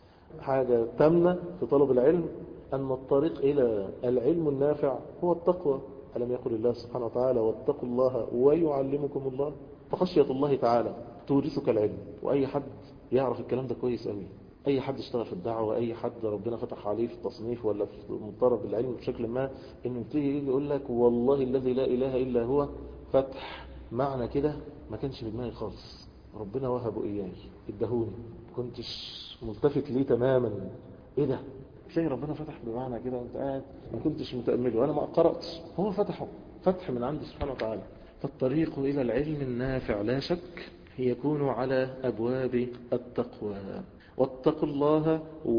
حاجة تامنة في طلب العلم أن الطريق إلى العلم النافع هو التقوى ألم يقل الله سبحانه وتعالى واتقوا الله ويعلمكم الله فخشية الله تعالى تورثك العلم وأي حد يعرف الكلام ده كويس قوي أي حد اشتغل في الدعوة أي حد ربنا فتح عليه في التصنيف ولا في مضطرب بالعلم بشكل ما إنه يبتدي يجي يقول لك والله الذي لا إله إلا هو فتح معنى كده ما كانش في دماغي خالص ربنا وهبه إياي ادهوني كنتش ملتفت ليه تماما إيه ده شيء ربنا فتح بمعنى كده وانت قاعد ما كنتش متأمله وأنا ما قرأتش هو فتحه فتح من عنده سبحانه وتعالى فالطريق إلى العلم النافع لا شك يكون على أبواب التقوى واتقوا الله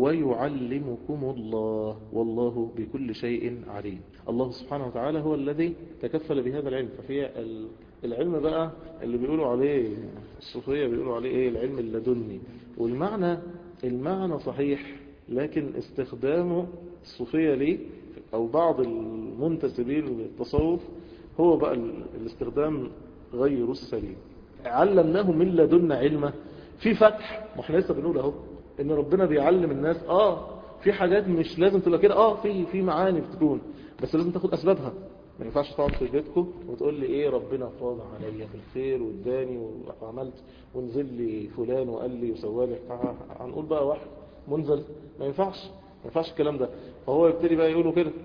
ويعلمكم الله والله بكل شيء عليم الله سبحانه وتعالى هو الذي تكفل بهذا العلم ففي العلم بقى اللي بيقولوا عليه الصوفية بيقولوا عليه ايه العلم اللدني والمعنى المعنى صحيح لكن استخدامه الصوفية ليه او بعض المنتسبين للتصوف هو بقى الاستخدام غير السليم علمناه من لدنا علمه في فتح ما احنا لسه بنقول اهو ان ربنا بيعلم الناس اه في حاجات مش لازم تبقى كده اه في في معاني بتكون بس لازم تاخد اسبابها ما ينفعش تقعد في بيتكم وتقول لي ايه ربنا فاض عليا في الخير واداني وعملت ونزل لي فلان وقال لي وسوى لي هنقول بقى واحد منزل ما ينفعش ما ينفعش الكلام ده فهو يبتدي بقى يقولوا كده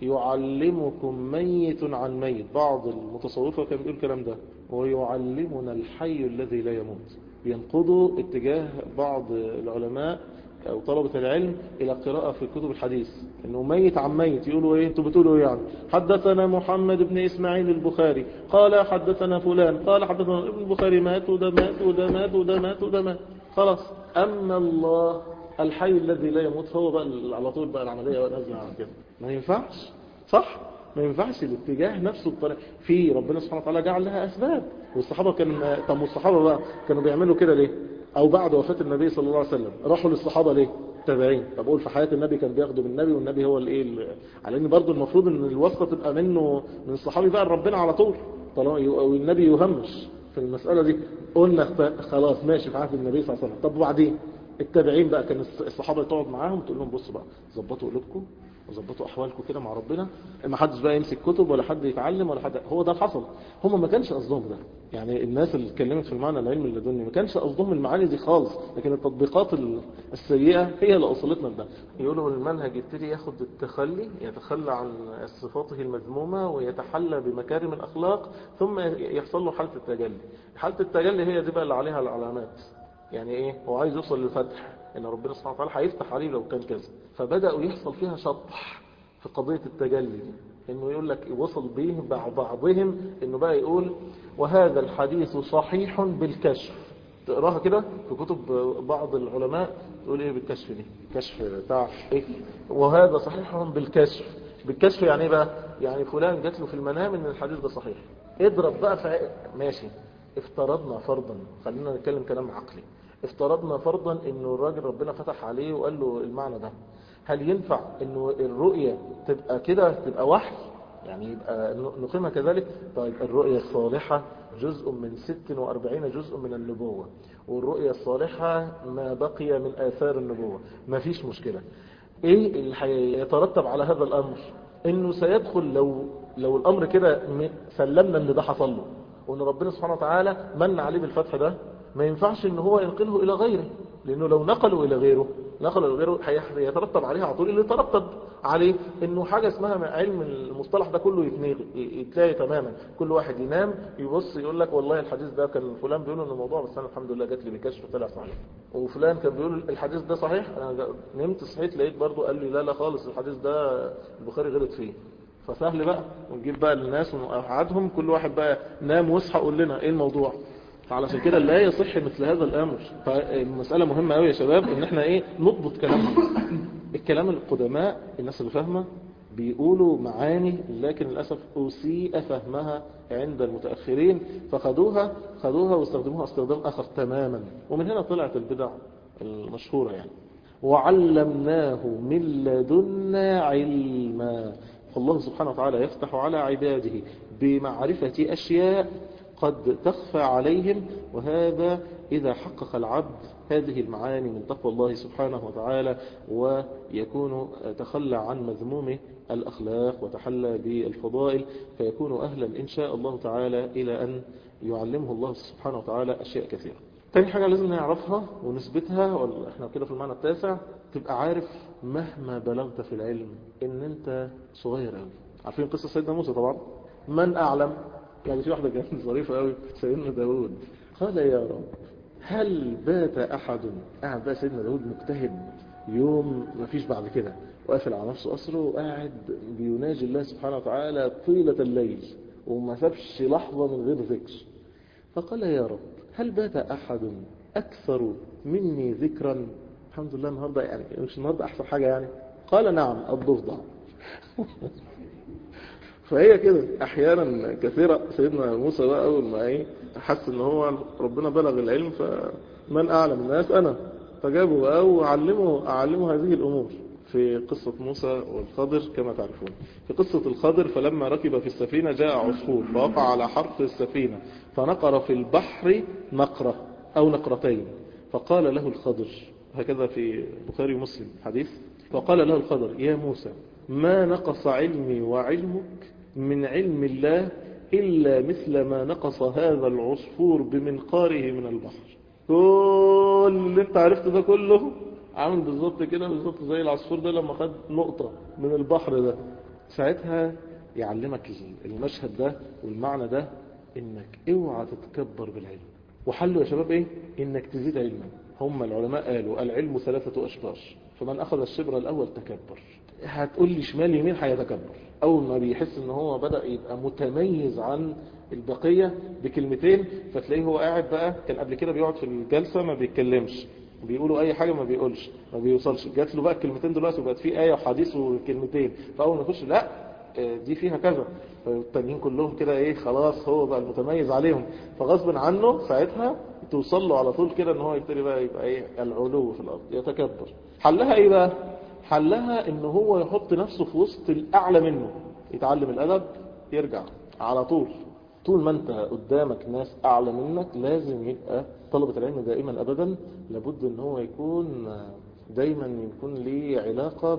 يعلمكم ميت عن ميت بعض المتصوفة كان بيقول الكلام ده ويعلمنا الحي الذي لا يموت بينقضوا اتجاه بعض العلماء أو طلبة العلم إلى قراءة في كتب الحديث إنه ميت عن ميت يقولوا إيه أنتوا بتقولوا إيه يعني حدثنا محمد بن إسماعيل البخاري قال حدثنا فلان قال حدثنا ابن البخاري مات وده مات وده مات وده مات وده مات خلاص أما الله الحي الذي لا يموت هو بقى على طول بقى العملية نازلة على كده ما ينفعش صح ما ينفعش الاتجاه نفسه الطريق في ربنا سبحانه وتعالى جعل لها أسباب والصحابة كان طب والصحابة بقى كانوا بيعملوا كده ليه او بعد وفاة النبي صلى الله عليه وسلم راحوا للصحابة ليه تابعين طب قول في حياة النبي كان بياخدوا من النبي والنبي هو الايه على ان برضه المفروض ان الواسطة تبقى منه من الصحابي بقى لربنا على طول طالما او النبي يهمش في المسألة دي قلنا خلاص ماشي في عهد النبي صلى الله عليه وسلم طب وبعدين التابعين بقى كان الصحابة تقعد معاهم تقول لهم بصوا بقى ظبطوا قلوبكم وظبطوا احوالكم كده مع ربنا ما حدش بقى يمسك كتب ولا حد يتعلم ولا حد هو ده الحصل هم ما كانش قصدهم ده يعني الناس اللي اتكلمت في المعنى العلمي اللدني ما كانش قصدهم المعاني دي خالص لكن التطبيقات السيئة هي اللي وصلتنا لده يقولوا المنهج يبتدي ياخد التخلي يتخلى عن صفاته المذمومة ويتحلى بمكارم الأخلاق ثم يحصل له حالة التجلي حالة التجلي هي دي بقى اللي عليها العلامات يعني ايه هو عايز يوصل للفتح ان ربنا سبحانه وتعالى هيفتح عليه لو كان كذا فبدأوا يحصل فيها شطح في قضية التجلي دي انه يقول لك وصل به بعضهم انه بقى يقول وهذا الحديث صحيح بالكشف تقراها كده في كتب بعض العلماء تقول ايه بالكشف دي الكشف بتاع ايه وهذا صحيح بالكشف بالكشف يعني ايه بقى يعني فلان جات له في المنام ان الحديث ده صحيح اضرب بقى في ماشي افترضنا فرضا خلينا نتكلم كلام عقلي افترضنا فرضا انه الراجل ربنا فتح عليه وقال له المعنى ده هل ينفع انه الرؤية تبقى كده تبقى وحي يعني يبقى نقيمها كذلك طيب الرؤية الصالحة جزء من 46 جزء من النبوة والرؤية الصالحة ما بقي من آثار النبوة ما فيش مشكلة ايه اللي هيترتب على هذا الامر انه سيدخل لو لو الامر كده سلمنا ان ده حصل له وان ربنا سبحانه وتعالى من عليه بالفتح ده ما ينفعش ان هو ينقله الى غيره لانه لو نقلوا الى غيره نقلوا الى غيره هيترتب عليها على طول اللي يترتب عليه انه حاجة اسمها علم المصطلح ده كله يتنغي يتلاقي تماما كل واحد ينام يبص يقول لك والله الحديث ده كان فلان بيقول انه الموضوع بس انا الحمد لله جات لي بكشف طلع صحيح وفلان كان بيقول الحديث ده صحيح انا نمت صحيت لقيت برضه قال لي لا لا خالص الحديث ده البخاري غلط فيه فسهل بقى ونجيب بقى للناس ونقعدهم كل واحد بقى نام واصحى قول لنا ايه الموضوع فعلشان كده لا يصح مثل هذا الامر فالمسألة مهمة قوي يا شباب ان احنا ايه نضبط كلامنا الكلام القدماء الناس اللي فاهمة بيقولوا معاني لكن للأسف أسيء فهمها عند المتأخرين فخدوها خدوها واستخدموها استخدام آخر تماما ومن هنا طلعت البدع المشهورة يعني وعلمناه من لدنا علما فالله سبحانه وتعالى يفتح على عباده بمعرفة أشياء قد تخفى عليهم وهذا إذا حقق العبد هذه المعاني من تقوى الله سبحانه وتعالى ويكون تخلى عن مذموم الأخلاق وتحلى بالفضائل فيكون أهلا إن شاء الله تعالى إلى أن يعلمه الله سبحانه وتعالى أشياء كثيرة تاني حاجة لازم نعرفها ونثبتها احنا كده في المعنى التاسع تبقى عارف مهما بلغت في العلم ان انت صغير قوي عارفين قصة سيدنا موسى طبعا من أعلم يعني في واحدة كانت ظريفة قوي سيدنا داود قال يا رب هل بات أحد قاعد بقى سيدنا داود مجتهد يوم ما فيش بعد كده وقافل على نفسه أسره وقاعد بيناجي الله سبحانه وتعالى طيلة الليل وما سابش لحظة من غير ذكر فقال يا رب هل بات أحد أكثر مني ذكرا الحمد لله النهاردة يعني مش النهاردة أحسن حاجة يعني قال نعم الضفدع فهي كده احيانا كثيرة سيدنا موسى بقى اول ما ايه حس ان هو ربنا بلغ العلم فمن اعلم الناس انا فجابوا بقى وعلموا اعلموا هذه الامور في قصة موسى والخضر كما تعرفون في قصة الخضر فلما ركب في السفينة جاء عصفور فوقع على حرف السفينة فنقر في البحر نقرة او نقرتين فقال له الخضر هكذا في بخاري ومسلم حديث فقال له الخضر يا موسى ما نقص علمي وعلمك من علم الله إلا مثل ما نقص هذا العصفور بمنقاره من البحر كل اللي انت عرفت ده كله عامل بالظبط كده بالظبط زي العصفور ده لما خد نقطة من البحر ده ساعتها يعلمك المشهد ده والمعنى ده انك اوعى تتكبر بالعلم وحله يا شباب ايه انك تزيد علما هم العلماء قالوا العلم ثلاثة اشبار فمن اخذ الشبر الاول تكبر هتقول لي شمال يمين هيتكبر اول ما بيحس ان هو بدأ يبقى متميز عن البقية بكلمتين فتلاقيه هو قاعد بقى كان قبل كده بيقعد في الجلسة ما بيتكلمش بيقولوا اي حاجة ما بيقولش ما بيوصلش جات له بقى الكلمتين دلوقتي وبقت في آية وحديث وكلمتين فاول ما يخش لا دي فيها كذا فالتانيين كلهم كده ايه خلاص هو بقى المتميز عليهم فغصب عنه ساعتها توصل له على طول كده ان هو يبتدي بقى يبقى ايه العلو في الارض يتكبر حلها ايه بقى حلها ان هو يحط نفسه في وسط الاعلى منه يتعلم الادب يرجع على طول طول ما انت قدامك ناس اعلى منك لازم يبقى طلبة العلم دائما ابدا لابد ان هو يكون دايما يكون ليه علاقة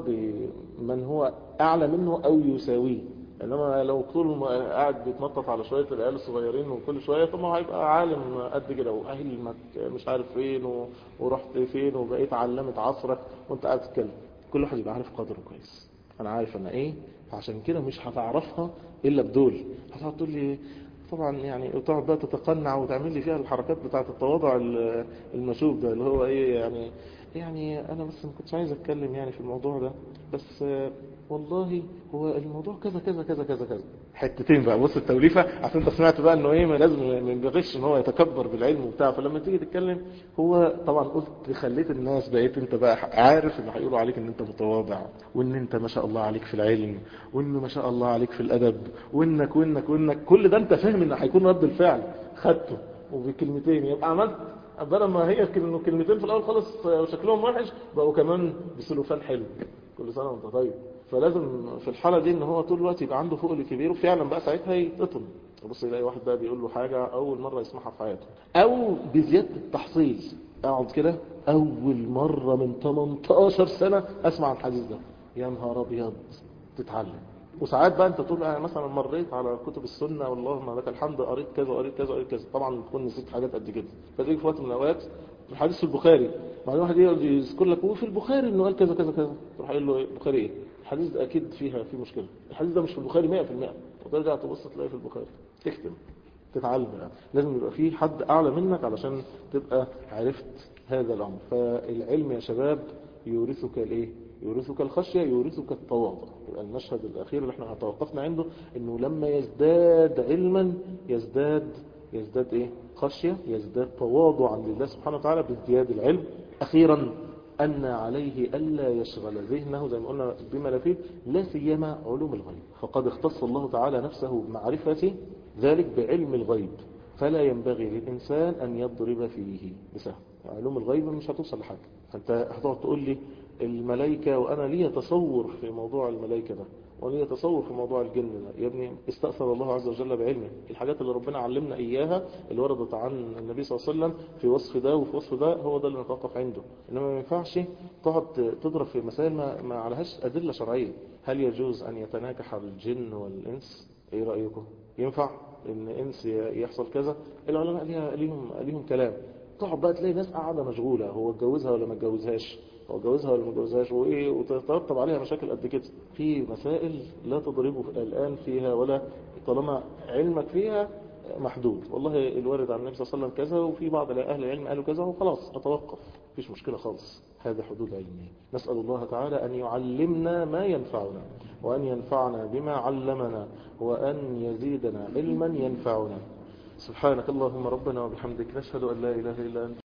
بمن هو اعلى منه او يساويه انما لو طول ما قاعد بيتنطط على شوية العيال الصغيرين وكل شوية طب ما هيبقى عالم قد كده واهلك مش عارف فين و... ورحت فين وبقيت علمت عصرك وانت قاعد تتكلم كل واحد يبقى عارف قدره كويس انا عارف انا ايه فعشان كده مش هتعرفها الا بدول هتقعد تقول لي طبعا يعني وتقعد بقى تتقنع وتعمل لي فيها الحركات بتاعه التواضع المشوب ده اللي هو ايه يعني يعني انا بس ما كنتش عايز اتكلم يعني في الموضوع ده بس والله هو الموضوع كذا كذا كذا كذا كذا حتتين بقى بص التوليفة عشان انت سمعت بقى انه ايه ما لازم ما ينبغيش ان هو يتكبر بالعلم وبتاع فلما تيجي تتكلم هو طبعا قلت خليت الناس بقيت انت بقى عارف ان هيقولوا عليك ان انت متواضع وان انت ما شاء الله عليك في العلم وان ما شاء الله عليك في الادب وانك وانك وانك كل ده انت فاهم ان هيكون رد الفعل خدته وبكلمتين يبقى عملت بدل ما هي كلمتين في الاول خالص وشكلهم وحش بقوا كمان بسلوفان حلو كل سنه وانت طيب فلازم في الحالة دي ان هو طول الوقت يبقى عنده فوق كبير وفعلا بقى ساعتها يتقطم بص يلاقي واحد بقى بيقول له حاجة اول مرة يسمعها في حياته او بزيادة التحصيل اقعد كده اول مرة من 18 سنة اسمع عن الحديث ده يا نهار ابيض تتعلم وساعات بقى انت تقول انا مثلا مريت على كتب السنة والله لك الحمد قريت كذا وقريت كذا وقريت كذا طبعا تكون نسيت حاجات قد كده فتيجي في وقت من الاوقات الحديث في البخاري بعدين واحد يذكر لك وفي البخاري انه قال كذا كذا كذا تروح قايل له ايه البخاري ايه الحديث ده اكيد فيها في مشكلة الحديث ده مش في البخاري 100% وترجع تبص تلاقيه في البخاري تختم تتعلم يعني لازم يبقى في حد اعلى منك علشان تبقى عرفت هذا الامر فالعلم يا شباب يورثك الايه يورثك الخشية يورثك التواضع يبقى المشهد الاخير اللي احنا توقفنا عنده انه لما يزداد علما يزداد يزداد ايه خشية يزداد تواضعا لله سبحانه وتعالى بازدياد العلم اخيرا أن عليه ألا يشغل ذهنه زي ما قلنا بما لا فيه لا سيما علوم الغيب فقد اختص الله تعالى نفسه بمعرفة ذلك بعلم الغيب فلا ينبغي للإنسان أن يضرب فيه بسهم علوم الغيب مش هتوصل لحاجة فأنت هتقعد تقول لي الملائكة وأنا لي تصور في موضوع الملائكة ده ولي تصور في موضوع الجن ده يا ابني استأثر الله عز وجل بعلمه الحاجات اللي ربنا علمنا إياها اللي وردت عن النبي صلى الله عليه وسلم في وصف ده وفي وصف ده هو ده اللي نتوقف عنده إنما ما ينفعش تقعد تضرب في مسائل ما, ما عليهاش أدلة شرعية هل يجوز أن يتناكح الجن والإنس إيه رأيكم ينفع إن إنس يحصل كذا العلماء ليها ليهم ليهم كلام تقعد بقى تلاقي ناس قاعدة مشغولة هو اتجوزها ولا ما اتجوزهاش هو اتجوزها ولا ما اتجوزهاش وايه وتترتب عليها مشاكل قد كده في مسائل لا تضربه الآن فيها ولا طالما علمك فيها محدود والله الوارد عن النبي صلى الله عليه وسلم كذا وفي بعض أهل العلم قالوا كذا وخلاص أتوقف مفيش مشكلة خالص هذا حدود علمية نسأل الله تعالى أن يعلمنا ما ينفعنا وأن ينفعنا بما علمنا وأن يزيدنا علما ينفعنا سبحانك اللهم ربنا وبحمدك نشهد أن لا إله إلا أنت